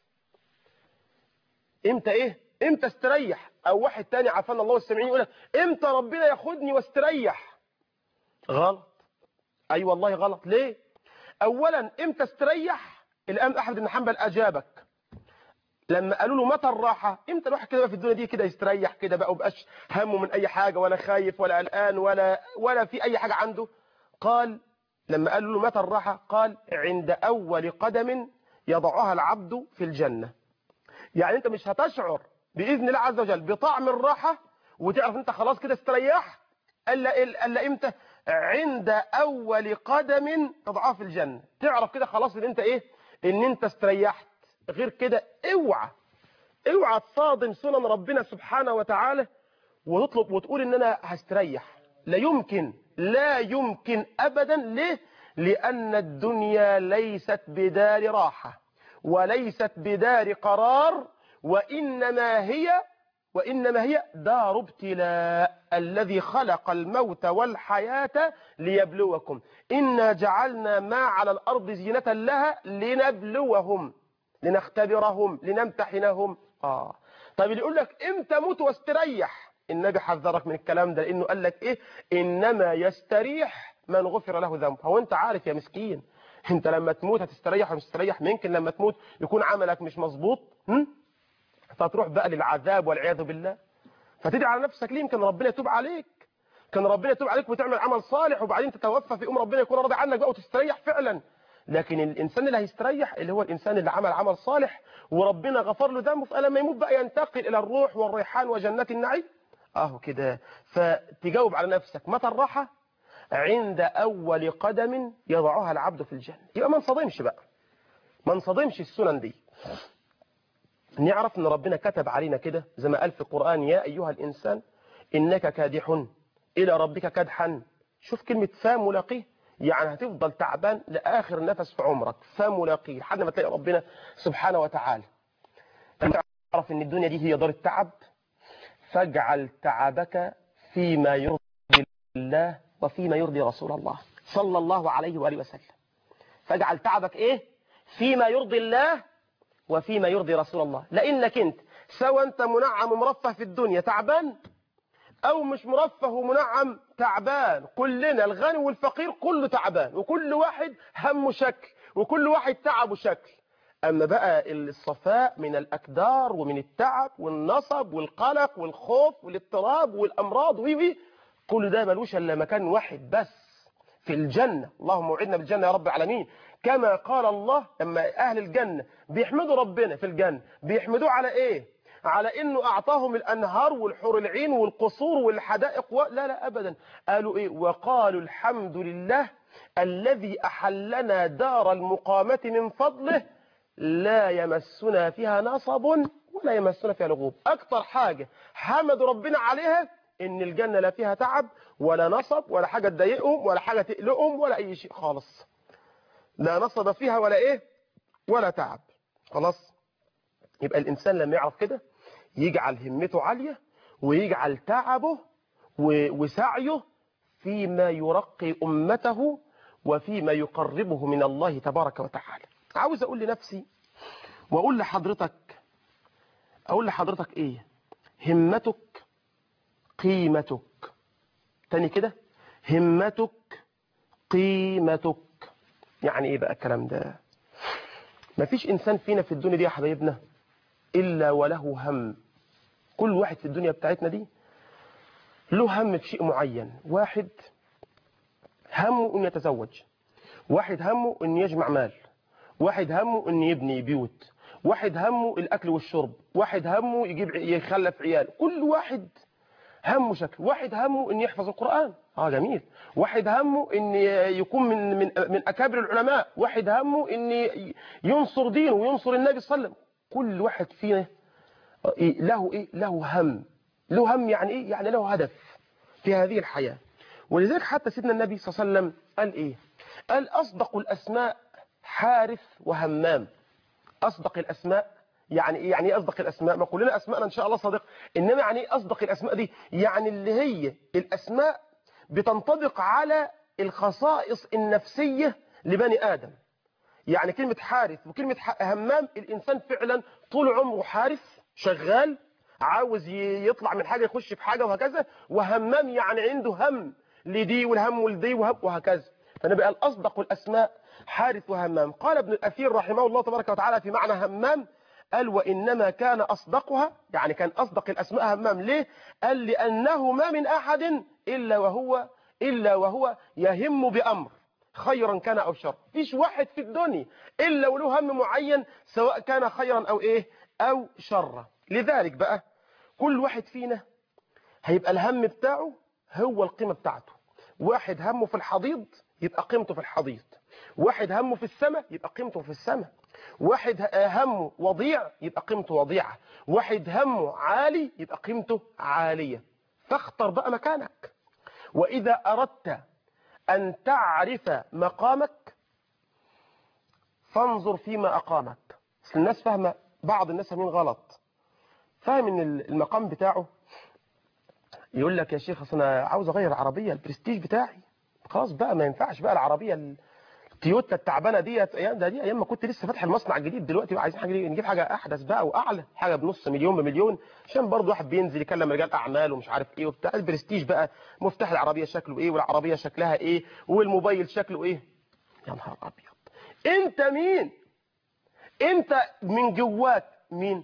امتى ايه امتى استريح او واحد تاني عافانا الله والسامعين يقول امتى ربنا ياخدني واستريح غلط اي والله غلط ليه اولا امتى استريح الامام احمد بن حنبل اجابك لما قالوا له متى الراحه امتى الواحد كده بقى في الدنيا دي كده يستريح كده بقى وبقاش همه من اي حاجه ولا خايف ولا قلقان ولا ولا في اي حاجه عنده قال لما قالوا له متى الراحه قال عند اول قدم يضعها العبد في الجنه يعني انت مش هتشعر باذن الله عز وجل بطعم الراحه وتعرف انت خلاص كده استريحت الا الا امتى عند اول قدم تضعها في الجنه تعرف كده خلاص ان انت ايه ان انت استريحت غير كده اوعى اوعى تصادم سنن ربنا سبحانه وتعالى وتطلب وتقول ان انا هستريح لا يمكن لا يمكن ابدا ليه لان الدنيا ليست بدار راحه وليست بدار قرار وانما هي وإنما هي دار ابتلاء الذي خلق الموت والحياة ليبلوكم إنا جعلنا ما على الأرض زينة لها لنبلوهم لنختبرهم لنمتحنهم آه طيب اللي يقول لك امتى موت واستريح النبي حذرك من الكلام ده لأنه قال لك إيه إنما يستريح من غفر له ذنبه هو أنت عارف يا مسكين أنت لما تموت هتستريح ومستريح ممكن لما تموت يكون عملك مش مظبوط فتروح بقى للعذاب والعياذ بالله فتدعي على نفسك ليه يمكن ربنا يتوب عليك كان ربنا يتوب عليك وتعمل عمل صالح وبعدين تتوفى في ام ربنا يكون راضي عنك بقى وتستريح فعلا لكن الانسان اللي هيستريح اللي هو الانسان اللي عمل عمل صالح وربنا غفر له ذنبه فلما يموت بقى ينتقل الى الروح والريحان وجنات النعيم اهو كده فتجاوب على نفسك متى الراحه عند اول قدم يضعها العبد في الجنه يبقى ما انصدمش بقى ما انصدمش السنن دي نعرف ان ربنا كتب علينا كده زي ما قال في القرآن يا أيها الإنسان إنك كادح إلى ربك كدحا شوف كلمة فملاقيه يعني هتفضل تعبان لآخر نفس في عمرك فملاقيه لحد ما تلاقي ربنا سبحانه وتعالى تعرف ان الدنيا دي هي دار التعب فاجعل تعبك فيما يرضي الله وفيما يرضي رسول الله صلى الله عليه وآله وسلم فاجعل تعبك ايه فيما يرضي الله وفيما يرضي رسول الله لانك انت سواء انت منعم ومرفه في الدنيا تعبان او مش مرفه ومنعم تعبان كلنا الغني والفقير كله تعبان وكل واحد همه شكل وكل واحد تعبه شكل اما بقى الصفاء من الاكدار ومن التعب والنصب والقلق والخوف والاضطراب والامراض وي كل ده ملوش الا مكان واحد بس في الجنة اللهم وعدنا بالجنة يا رب العالمين كما قال الله لما أهل الجنة بيحمدوا ربنا في الجنة بيحمدوه على إيه على إنه أعطاهم الأنهار والحور العين والقصور والحدائق و... لا لا أبدا قالوا إيه وقالوا الحمد لله الذي أحلنا دار المقامة من فضله لا يمسنا فيها نصب ولا يمسنا فيها لغوب أكتر حاجة حمدوا ربنا عليها ان الجنة لا فيها تعب ولا نصب ولا حاجة تضايقهم ولا حاجة تقلقهم ولا اي شيء خالص لا نصب فيها ولا ايه ولا تعب خلاص يبقى الانسان لما يعرف كده يجعل همته عالية ويجعل تعبه وسعيه فيما يرقي امته وفيما يقربه من الله تبارك وتعالى عاوز اقول لنفسي واقول لحضرتك اقول لحضرتك ايه همتك قيمتك تاني كده همتك قيمتك يعني ايه بقى الكلام ده مفيش انسان فينا في الدنيا دي يا حبايبنا الا وله هم كل واحد في الدنيا بتاعتنا دي له هم في شيء معين واحد همه ان يتزوج واحد همه ان يجمع مال واحد همه ان يبني بيوت واحد همه الاكل والشرب واحد همه يجيب يخلف عيال كل واحد همه شكل واحد همه ان يحفظ القرآن اه جميل واحد همه ان يكون من من من اكابر العلماء واحد همه ان ينصر دينه وينصر النبي صلى الله عليه وسلم كل واحد فينا له ايه له هم له هم يعني ايه يعني له هدف في هذه الحياة ولذلك حتى سيدنا النبي صلى الله عليه وسلم قال ايه قال اصدق الاسماء حارث وهمام اصدق الاسماء يعني ايه يعني ايه اصدق الاسماء ما كلنا اسماءنا ان شاء الله صادق انما يعني ايه اصدق الاسماء دي يعني اللي هي الاسماء بتنطبق على الخصائص النفسية لبني ادم يعني كلمة حارث وكلمة همام الانسان فعلا طول عمره حارث شغال عاوز يطلع من حاجة يخش في حاجة وهكذا وهمام يعني عنده هم لدي والهم لدي وهم وهكذا فالنبي قال أصدق الأسماء حارث وهمام قال ابن الأثير رحمه الله تبارك وتعالى في معنى همام قال وإنما كان أصدقها يعني كان أصدق الأسماء همام ليه قال لأنه ما من أحد إلا وهو إلا وهو يهم بأمر خيرا كان أو شر فيش واحد في الدنيا إلا وله هم معين سواء كان خيرا أو إيه أو شرا لذلك بقى كل واحد فينا هيبقى الهم بتاعه هو القيمة بتاعته واحد همه في الحضيض يبقى قيمته في الحضيض واحد همه في السماء يبقى قيمته في السماء واحد همه وضيع يبقى قيمته وضيعة واحد همه عالي يبقى قيمته عالية فاختر بقى مكانك وإذا أردت أن تعرف مقامك فانظر فيما أقامك أصل الناس فاهمة بعض الناس فاهمين غلط فاهم ان المقام بتاعه يقول لك يا شيخ اصل انا عاوز اغير العربيه البرستيج بتاعي خلاص بقى ما ينفعش بقى العربيه التويوتا التعبانه ديت ايام ده دي ايام ما كنت لسه فاتح المصنع الجديد دلوقتي عايزين حاجه نجيب حاجه احدث بقى واعلى حاجه بنص مليون بمليون عشان برضه واحد بينزل يكلم رجال اعمال ومش عارف ايه وبتاع البرستيج بقى مفتاح العربيه شكله ايه والعربيه شكلها ايه والموبايل شكله ايه يا نهار ابيض انت مين انت من جواك مين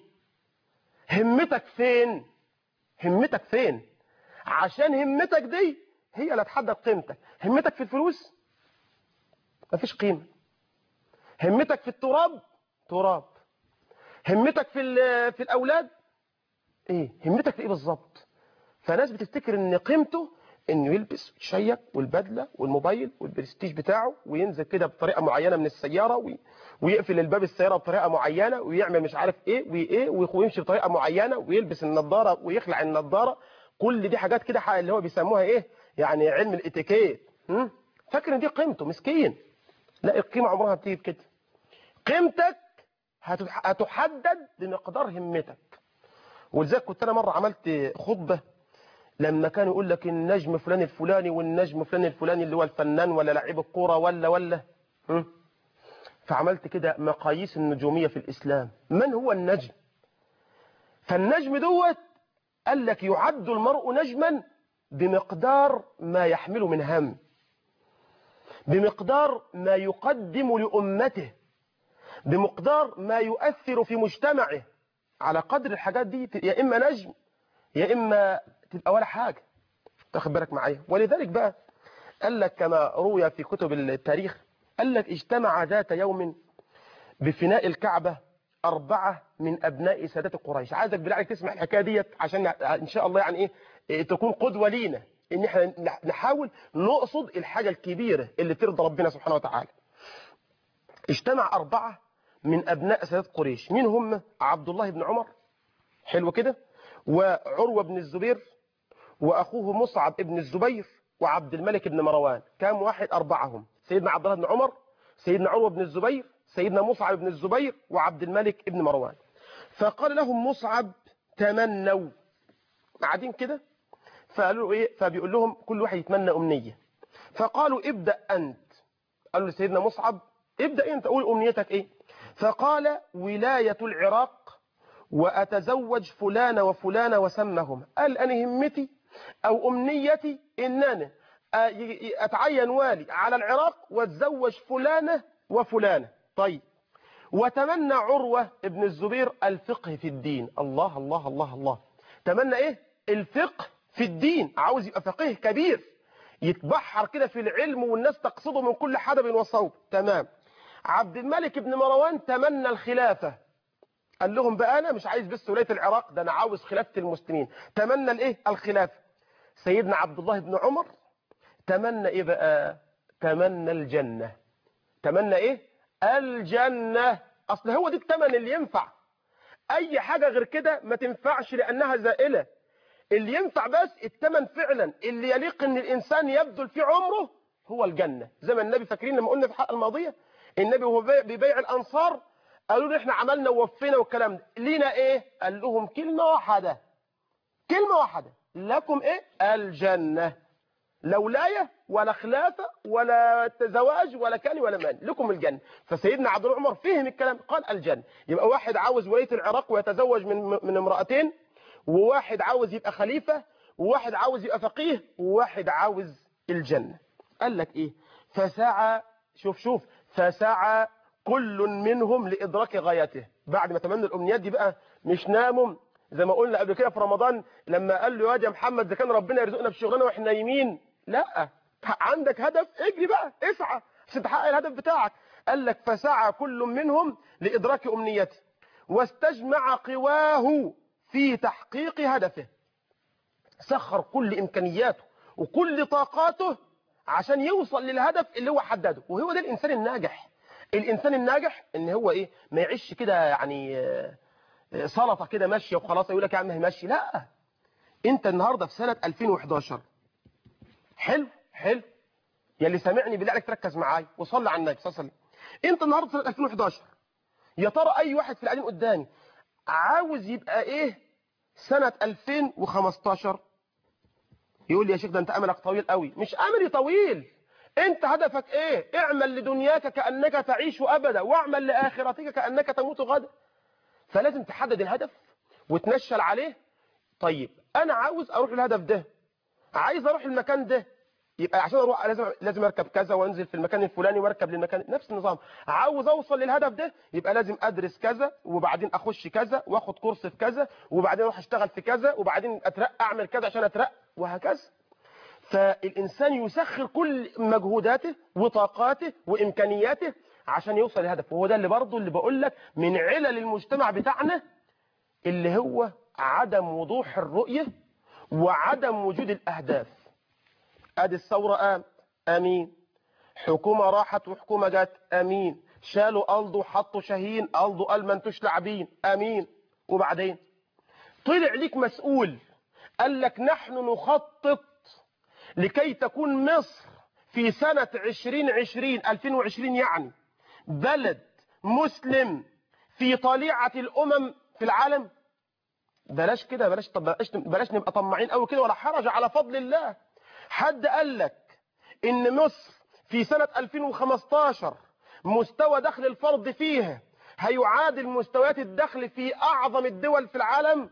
همتك فين همتك فين عشان همتك دي هي اللي هتحدد قيمتك همتك في الفلوس مفيش قيمة همتك في التراب تراب همتك في في الاولاد ايه همتك في ايه بالظبط فناس بتفتكر ان قيمته انه يلبس ويشيك والبدله والموبايل والبرستيج بتاعه وينزل كده بطريقه معينه من السياره وي... ويقفل الباب السياره بطريقه معينه ويعمل مش عارف ايه وايه ويمشي بطريقه معينه ويلبس النضاره ويخلع النضاره كل دي حاجات كده اللي هو بيسموها ايه يعني علم الاتيكيت فاكر ان دي قيمته مسكين لا القيمه عمرها بتيجي بكده قيمتك هتحدد بمقدار همتك ولذلك كنت انا مره عملت خطبه لما كانوا يقول لك النجم فلان الفلاني والنجم فلان الفلاني اللي هو الفنان ولا لعيب الكوره ولا ولا فعملت كده مقاييس النجوميه في الاسلام من هو النجم فالنجم دوت قال لك يعد المرء نجما بمقدار ما يحمله من هم بمقدار ما يقدم لأمته بمقدار ما يؤثر في مجتمعه على قدر الحاجات دي يا إما نجم يا إما تبقى ولا حاجة تاخد بالك معايا ولذلك بقى قال لك كما روي في كتب التاريخ قال لك اجتمع ذات يوم بفناء الكعبة أربعة من أبناء سادات قريش عايزك بالله عليك تسمع الحكاية ديت عشان إن شاء الله يعني إيه تكون قدوة لينا إن إحنا نحاول نقصد الحاجة الكبيرة اللي ترضى ربنا سبحانه وتعالى اجتمع أربعة من أبناء سادات قريش مين هم عبد الله بن عمر حلو كده وعروة بن الزبير وأخوه مصعب بن الزبير وعبد الملك بن مروان كام واحد أربعهم سيدنا عبد الله بن عمر سيدنا عروة بن الزبير سيدنا مصعب بن الزبير وعبد الملك بن مروان فقال لهم مصعب تمنوا قاعدين كده فقالوا ايه فبيقول لهم كل واحد يتمنى امنيه فقالوا ابدا انت قالوا لسيدنا مصعب ابدا انت قول امنيتك ايه فقال ولايه العراق واتزوج فلان وفلان وسمهم قال انا همتي او امنيتي ان انا اتعين والي على العراق واتزوج فلانه وفلانه طيب وتمنى عروة ابن الزبير الفقه في الدين الله الله الله الله تمنى ايه الفقه في الدين عاوز يبقى فقيه كبير يتبحر كده في العلم والناس تقصده من كل حدب وصوب تمام عبد الملك بن مروان تمنى الخلافة قال لهم بقى انا مش عايز بس ولايه العراق ده انا عاوز خلافة المسلمين تمنى الايه الخلافة سيدنا عبد الله بن عمر تمنى ايه بقى تمنى الجنة تمنى ايه الجنة اصل هو دي التمن اللي ينفع اي حاجة غير كده ما تنفعش لانها زائلة اللي ينفع بس التمن فعلا اللي يليق ان الانسان يبذل في عمره هو الجنة زي ما النبي فاكرين لما قلنا في الحلقة الماضية النبي وهو بيبيع الانصار قالوا له احنا عملنا ووفينا والكلام ده لينا ايه قال لهم كلمة واحدة كلمة واحدة لكم ايه الجنة لا ولاية ولا خلافة ولا زواج ولا كان ولا مان لكم الجنة فسيدنا عبد الله عمر فهم الكلام قال الجنة يبقى واحد عاوز ولاية العراق ويتزوج من من امرأتين وواحد عاوز يبقى خليفة وواحد عاوز يبقى فقيه وواحد عاوز الجنة قال لك ايه فسعى شوف شوف فسعى كل منهم لإدراك غايته بعد ما تمنى الأمنيات دي بقى مش ناموا زي ما قلنا قبل كده في رمضان لما قال له يا محمد إذا كان ربنا يرزقنا في شغلنا واحنا نايمين لا عندك هدف اجري بقى اسعى عشان تحقق الهدف بتاعك قال لك فسعى كل منهم لإدراك أمنيته واستجمع قواه في تحقيق هدفه سخر كل إمكانياته وكل طاقاته عشان يوصل للهدف اللي هو حدده وهو ده الإنسان الناجح الإنسان الناجح إن هو إيه ما يعيش كده يعني آه، آه، سلطة كده ماشية وخلاص يقول لك يا عم هي ماشي لا أنت النهاردة في سنة 2011 حلو حلو يا اللي سامعني بالله عليك تركز معايا وصلي على النبي صلى الله عليه وسلم انت النهارده سنه 2011 يا ترى اي واحد في القاعدين قدامي عاوز يبقى ايه سنه 2015 يقول لي يا شيخ ده انت املك طويل قوي مش املي طويل انت هدفك ايه اعمل لدنياك كانك تعيش ابدا واعمل لاخرتك كانك تموت غدا فلازم تحدد الهدف وتنشل عليه طيب انا عاوز اروح الهدف ده عايز اروح المكان ده يبقى عشان اروح لازم لازم اركب كذا وانزل في المكان الفلاني واركب للمكان نفس النظام عاوز اوصل للهدف ده يبقى لازم ادرس كذا وبعدين اخش كذا واخد كورس في كذا وبعدين اروح اشتغل في كذا وبعدين اترقى اعمل كذا عشان اترقى وهكذا فالانسان يسخر كل مجهوداته وطاقاته وامكانياته عشان يوصل للهدف وهو ده اللي برضه اللي بقول لك من علل المجتمع بتاعنا اللي هو عدم وضوح الرؤيه وعدم وجود الاهداف ادي الثورة قام امين حكومة راحت وحكومة جت امين شالوا قلضوا حطوا شاهين قلضوا قال ما انتوش لاعبين امين وبعدين طلع ليك مسؤول قال لك نحن نخطط لكي تكون مصر في سنة 2020 2020 يعني بلد مسلم في طليعة الأمم في العالم بلاش كده بلاش طب بلاش بلاش نبقى طماعين قوي كده ولا حرج على فضل الله حد قال لك ان مصر في سنة 2015 مستوى دخل الفرد فيها هيعادل مستويات الدخل في اعظم الدول في العالم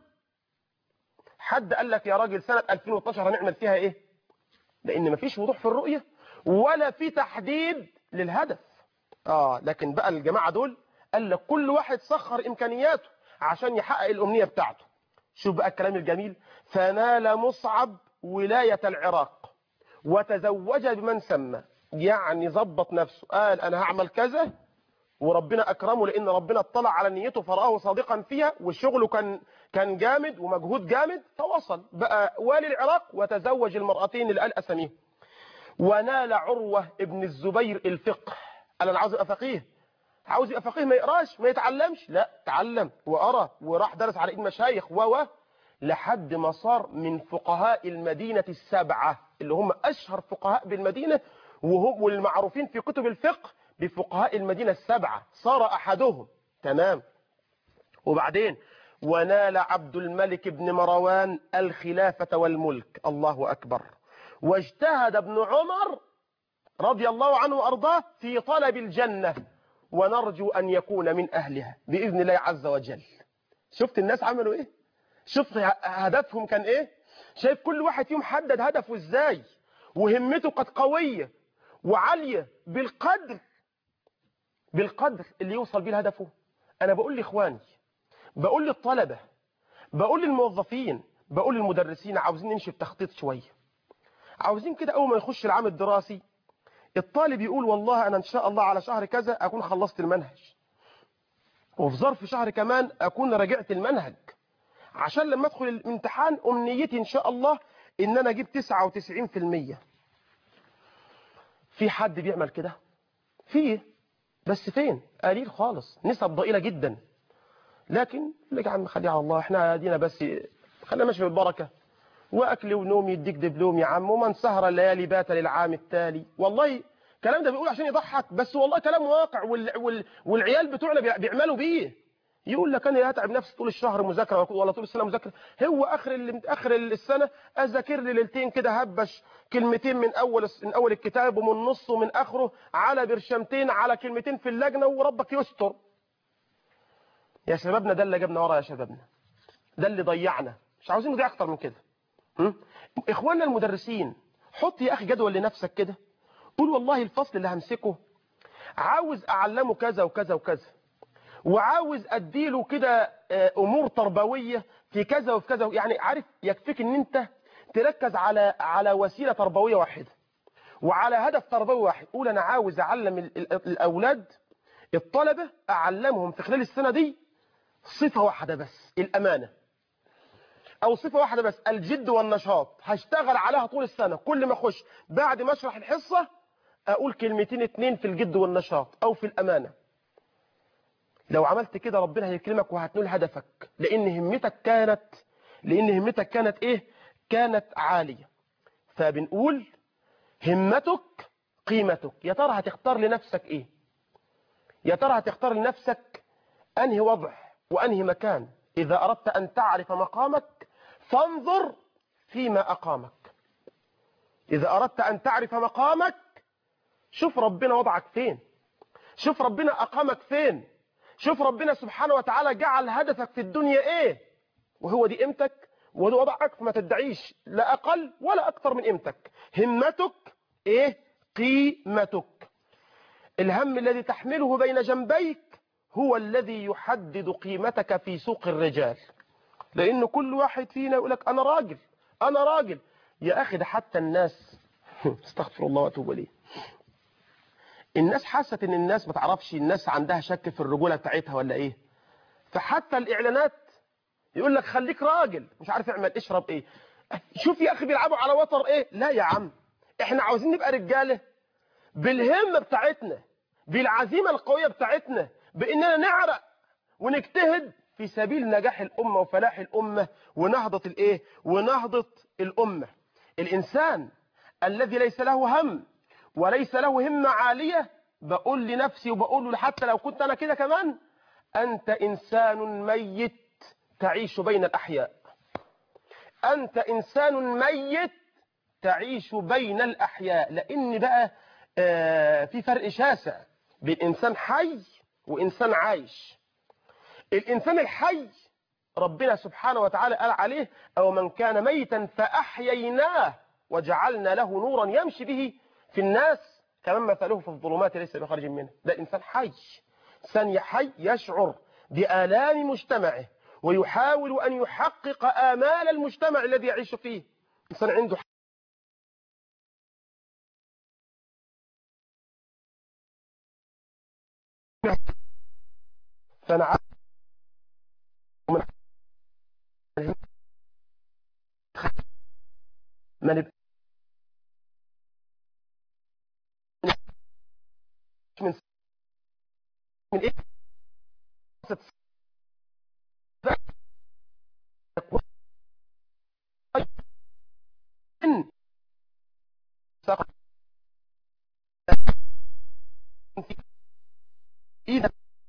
حد قال لك يا راجل سنة 2012 هنعمل فيها ايه لان مفيش وضوح في الرؤية ولا في تحديد للهدف اه لكن بقى الجماعة دول قال لك كل واحد سخر امكانياته عشان يحقق الامنية بتاعته شوف بقى الكلام الجميل فنال مصعب ولاية العراق وتزوج بمن سمى يعني ظبط نفسه قال انا هعمل كذا وربنا اكرمه لان ربنا اطلع على نيته فرآه صادقا فيها وشغله كان كان جامد ومجهود جامد فوصل بقى والي العراق وتزوج المرأتين اللي قال اساميهم ونال عروة ابن الزبير الفقه قال انا عاوز ابقى فقيه عاوز يبقى فقيه ما يقراش ما يتعلمش لا تعلم وقرا وراح درس على ايد مشايخ و لحد ما صار من فقهاء المدينة السبعة اللي هم أشهر فقهاء بالمدينة وهم والمعروفين في كتب الفقه بفقهاء المدينة السبعة صار أحدهم تمام وبعدين ونال عبد الملك بن مروان الخلافة والملك الله أكبر واجتهد ابن عمر رضي الله عنه وأرضاه في طلب الجنة ونرجو أن يكون من أهلها بإذن الله عز وجل شفت الناس عملوا إيه شفت هدفهم كان إيه شايف كل واحد فيهم حدد هدفه إزاي وهمته قد قوية وعالية بالقدر بالقدر اللي يوصل بيه لهدفه أنا بقول لإخواني بقول للطلبة بقول للموظفين بقول للمدرسين عاوزين نمشي بتخطيط شوية عاوزين كده أول ما يخش العام الدراسي الطالب يقول والله أنا إن شاء الله على شهر كذا أكون خلصت المنهج وفي ظرف شهر كمان أكون راجعت المنهج عشان لما أدخل الامتحان أمنيتي إن شاء الله إن أنا أجيب 99% في حد بيعمل كده فيه بس فين قليل خالص نسب ضئيلة جدا لكن لك يا عم خلي على الله احنا ادينا بس خلينا ماشي بالبركة واكل ونوم يديك دبلوم يا عم ومن سهر الليالي بات للعام التالي والله الكلام ده بيقول عشان يضحك بس والله كلام واقع وال... وال... والعيال بتوعنا بي- بيعملوا بيه يقول لك انا هتعب نفسي طول الشهر مذاكره ولا طول السنه مذاكره هو اخر ال... اخر السنه اذاكر لي ليلتين كده هبش كلمتين من اول الس- من اول الكتاب ومن نصه ومن اخره على برشمتين على كلمتين في اللجنه وربك يستر يا شبابنا ده اللي جابنا ورا يا شبابنا ده اللي ضيعنا مش عاوزين نضيع اكتر من كده م? اخواننا المدرسين حط يا أخي جدول لنفسك كده قول والله الفصل اللي همسكه عاوز أعلمه كذا وكذا وكذا وعاوز أديله كده أمور تربوية في كذا وفي كذا يعني عارف يكفيك ان انت تركز على على وسيلة تربوية واحدة وعلى هدف تربوي واحد قول انا عاوز اعلم الاولاد الطلبة اعلمهم في خلال السنة دي صفة واحدة بس الامانة او صفة واحدة بس الجد والنشاط هشتغل عليها طول السنة كل ما اخش بعد ما اشرح الحصة اقول كلمتين اتنين في الجد والنشاط او في الامانة لو عملت كده ربنا هيكرمك وهتنول هدفك لان همتك كانت لان همتك كانت ايه كانت عالية فبنقول همتك قيمتك يا ترى هتختار لنفسك ايه يا ترى هتختار لنفسك انهي وضع وانهي مكان اذا اردت ان تعرف مقامك فانظر فيما اقامك اذا اردت ان تعرف مقامك شوف ربنا وضعك فين شوف ربنا اقامك فين شوف ربنا سبحانه وتعالى جعل هدفك في الدنيا ايه وهو دي قيمتك وده وضعك فما تدعيش لا اقل ولا اكثر من قيمتك همتك ايه قيمتك الهم الذي تحمله بين جنبيك هو الذي يحدد قيمتك في سوق الرجال لان كل واحد فينا يقول لك انا راجل انا راجل يا اخي ده حتى الناس استغفر الله واتوب اليه الناس حست ان الناس ما تعرفش الناس عندها شك في الرجوله بتاعتها ولا ايه فحتى الاعلانات يقول لك خليك راجل مش عارف اعمل اشرب ايه شوف يا اخي بيلعبوا على وتر ايه لا يا عم احنا عاوزين نبقى رجاله بالهمه بتاعتنا بالعزيمه القويه بتاعتنا باننا نعرق ونجتهد في سبيل نجاح الامه وفلاح الامه ونهضه الايه ونهضه الامه الانسان الذي ليس له هم وليس له همة عالية بقول لنفسي وبقول له حتى لو كنت أنا كده كمان أنت إنسان ميت تعيش بين الأحياء أنت إنسان ميت تعيش بين الأحياء لأن بقى آه في فرق شاسع بين إنسان حي وإنسان عايش الإنسان الحي ربنا سبحانه وتعالى قال عليه أو من كان ميتا فأحييناه وجعلنا له نورا يمشي به في الناس كمان مثله في الظلمات ليس بخارج منها ده إنسان حي إنسان حي يشعر بآلام مجتمعه ويحاول أن يحقق آمال المجتمع الذي يعيش فيه إنسان عنده فأنا عارف ومن ما نبقى من من ايه من إذا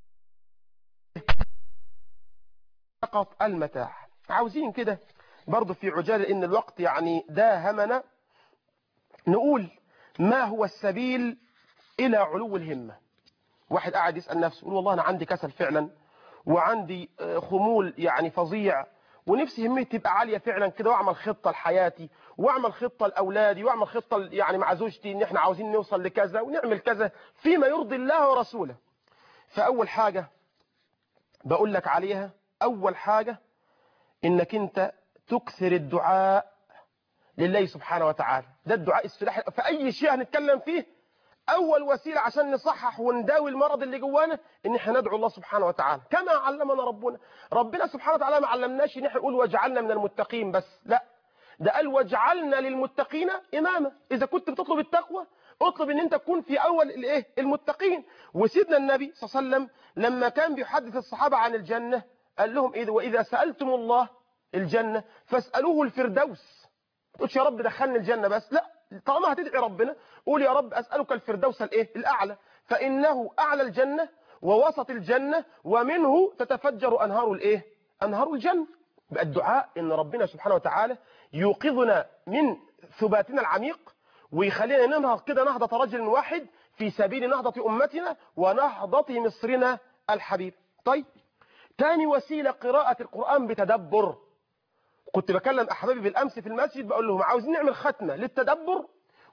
فقط المتاع عاوزين كده برضو في عجالة إن الوقت يعني داهمنا نقول ما هو السبيل إلى علو الهمة واحد قاعد يسأل نفسه يقول والله أنا عندي كسل فعلا وعندي خمول يعني فظيع ونفسي همتي تبقى عالية فعلا كده واعمل خطة لحياتي واعمل خطة لأولادي واعمل خطة يعني مع زوجتي ان احنا عاوزين نوصل لكذا ونعمل كذا فيما يرضي الله ورسوله فأول حاجة بقول لك عليها أول حاجة انك انت تكثر الدعاء لله سبحانه وتعالى ده الدعاء السلاح في أي شيء هنتكلم فيه أول وسيلة عشان نصحح ونداوي المرض اللي جوانا إن احنا ندعو الله سبحانه وتعالى كما علمنا ربنا ربنا سبحانه وتعالى ما علمناش إن احنا نقول واجعلنا من المتقين بس لا ده قال واجعلنا للمتقين إماما إذا كنت بتطلب التقوى اطلب ان انت تكون في اول الايه المتقين وسيدنا النبي صلى الله عليه وسلم لما كان بيحدث الصحابة عن الجنة قال لهم إذا وإذا سألتم الله الجنة فاسألوه الفردوس تقولش يا رب دخلني الجنة بس لا طالما هتدعي ربنا قول يا رب أسألك الفردوس الايه الأعلى فإنه أعلى الجنة ووسط الجنة ومنه تتفجر أنهار الايه أنهار الجنة بقى الدعاء إن ربنا سبحانه وتعالى يوقظنا من ثباتنا العميق ويخلينا ننهض كده نهضة رجل واحد في سبيل نهضة أمتنا ونهضة مصرنا الحبيب طيب تاني وسيلة قراءة القرآن بتدبر كنت بكلم أحبابي بالأمس في المسجد بقول لهم عاوزين نعمل ختمة للتدبر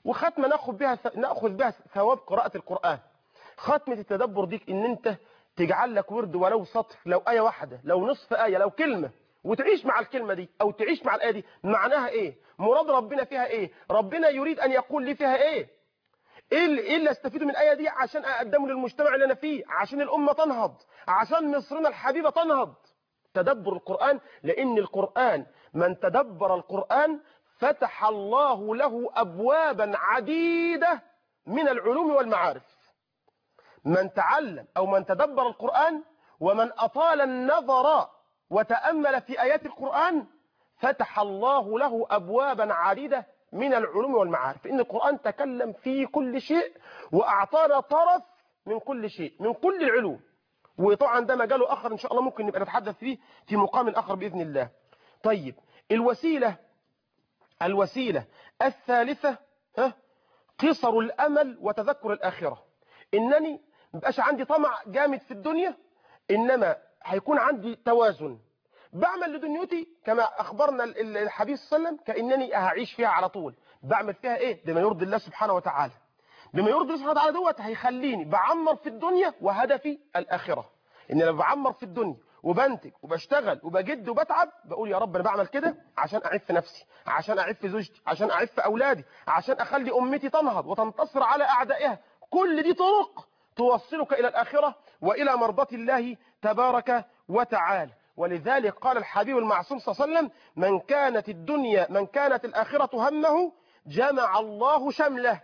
وختمة ناخذ بها ناخذ بها ثواب قراءة القرآن ختمة التدبر ديك ان انت تجعل لك ورد ولو سطر لو آية واحدة لو نصف آية لو كلمة وتعيش مع الكلمة دي او تعيش مع الآية دي معناها ايه مراد ربنا فيها ايه ربنا يريد ان يقول لي فيها ايه ايه اللي, إيه اللي استفيده من الآية دي عشان اقدمه للمجتمع اللي انا فيه عشان الأمة تنهض عشان مصرنا الحبيبة تنهض تدبر القرآن لأن القرآن من تدبر القرآن فتح الله له أبوابا عديدة من العلوم والمعارف من تعلم أو من تدبر القرآن ومن أطال النظر وتأمل في آيات القرآن فتح الله له أبوابا عديدة من العلوم والمعارف إن القرآن تكلم في كل شيء وأعطانا طرف من كل شيء من كل العلوم وطبعا ده مجال آخر إن شاء الله ممكن نبقى نتحدث فيه في مقام آخر بإذن الله طيب الوسيلة الوسيلة الثالثة ها قصر الأمل وتذكر الآخرة إنني مبقاش عندي طمع جامد في الدنيا إنما هيكون عندي توازن بعمل لدنيتي كما أخبرنا الحبيب صلى الله عليه وسلم كأنني هعيش فيها على طول بعمل فيها إيه بما يرضي الله سبحانه وتعالى بما يرضي الله سبحانه وتعالى دوت هيخليني بعمر في الدنيا وهدفي الآخرة إن لما بعمر في الدنيا وبنتج وبشتغل وبجد وبتعب بقول يا رب انا بعمل كده عشان اعف نفسي عشان اعف زوجتي عشان اعف اولادي عشان اخلي امتي تنهض وتنتصر على اعدائها كل دي طرق توصلك الى الاخره والى مرضاه الله تبارك وتعالى ولذلك قال الحبيب المعصوم صلى الله عليه وسلم من كانت الدنيا من كانت الاخره همه جمع الله شمله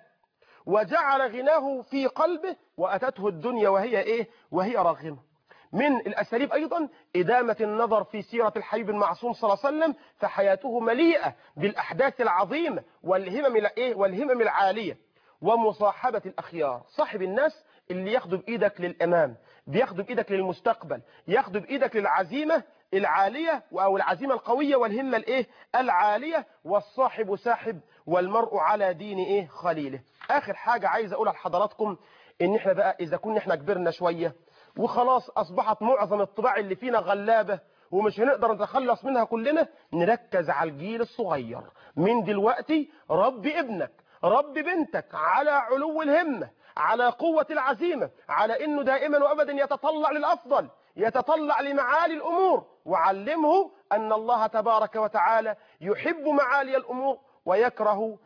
وجعل غناه في قلبه واتته الدنيا وهي ايه وهي راغمه من الأساليب أيضا إدامة النظر في سيرة الحبيب المعصوم صلى الله عليه وسلم فحياته مليئة بالأحداث العظيمة والهمم الإيه والهمم العالية ومصاحبة الأخيار صاحب الناس اللي ياخدوا بإيدك للأمام بياخدوا بإيدك للمستقبل ياخدوا بإيدك للعزيمة العالية أو العزيمة القوية والهمة الإيه العالية والصاحب ساحب والمرء على دين إيه خليله آخر حاجة عايز أقولها لحضراتكم إن إحنا بقى إذا كنا إحنا كبرنا شوية وخلاص أصبحت معظم الطباع اللي فينا غلابة ومش هنقدر نتخلص منها كلنا نركز على الجيل الصغير من دلوقتي رب ابنك رب بنتك على علو الهمة على قوة العزيمة على انه دائما وابدا يتطلع للافضل يتطلع لمعالي الامور وعلمه ان الله تبارك وتعالى يحب معالي الامور ويكره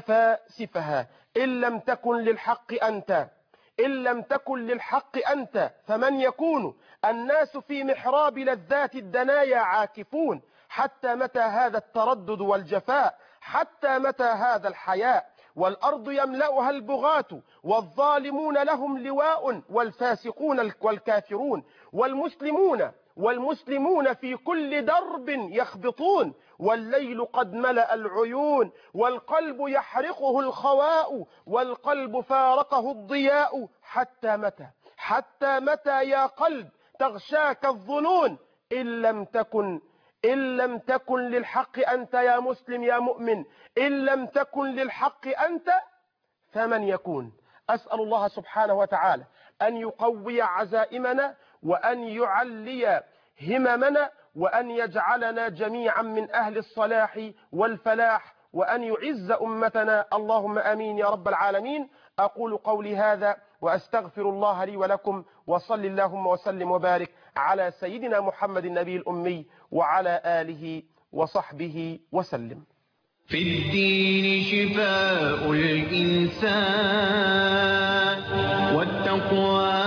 سفاسفها ان لم تكن للحق انت إن لم تكن للحق أنت فمن يكون الناس في محراب لذات الدنايا عاكفون حتى متى هذا التردد والجفاء حتى متى هذا الحياء والأرض يملأها البغاة والظالمون لهم لواء والفاسقون والكافرون والمسلمون والمسلمون في كل درب يخبطون والليل قد ملأ العيون والقلب يحرقه الخواء والقلب فارقه الضياء حتى متى حتى متى يا قلب تغشاك الظنون إن لم تكن إن لم تكن للحق أنت يا مسلم يا مؤمن إن لم تكن للحق أنت فمن يكون أسأل الله سبحانه وتعالى أن يقوي عزائمنا وأن يعلي هممنا وأن يجعلنا جميعا من أهل الصلاح والفلاح وأن يعز أمتنا اللهم آمين يا رب العالمين أقول قولي هذا وأستغفر الله لي ولكم وصل اللهم وسلم وبارك على سيدنا محمد النبي الأمي وعلى آله وصحبه وسلم في الدين شفاء الإنسان والتقوى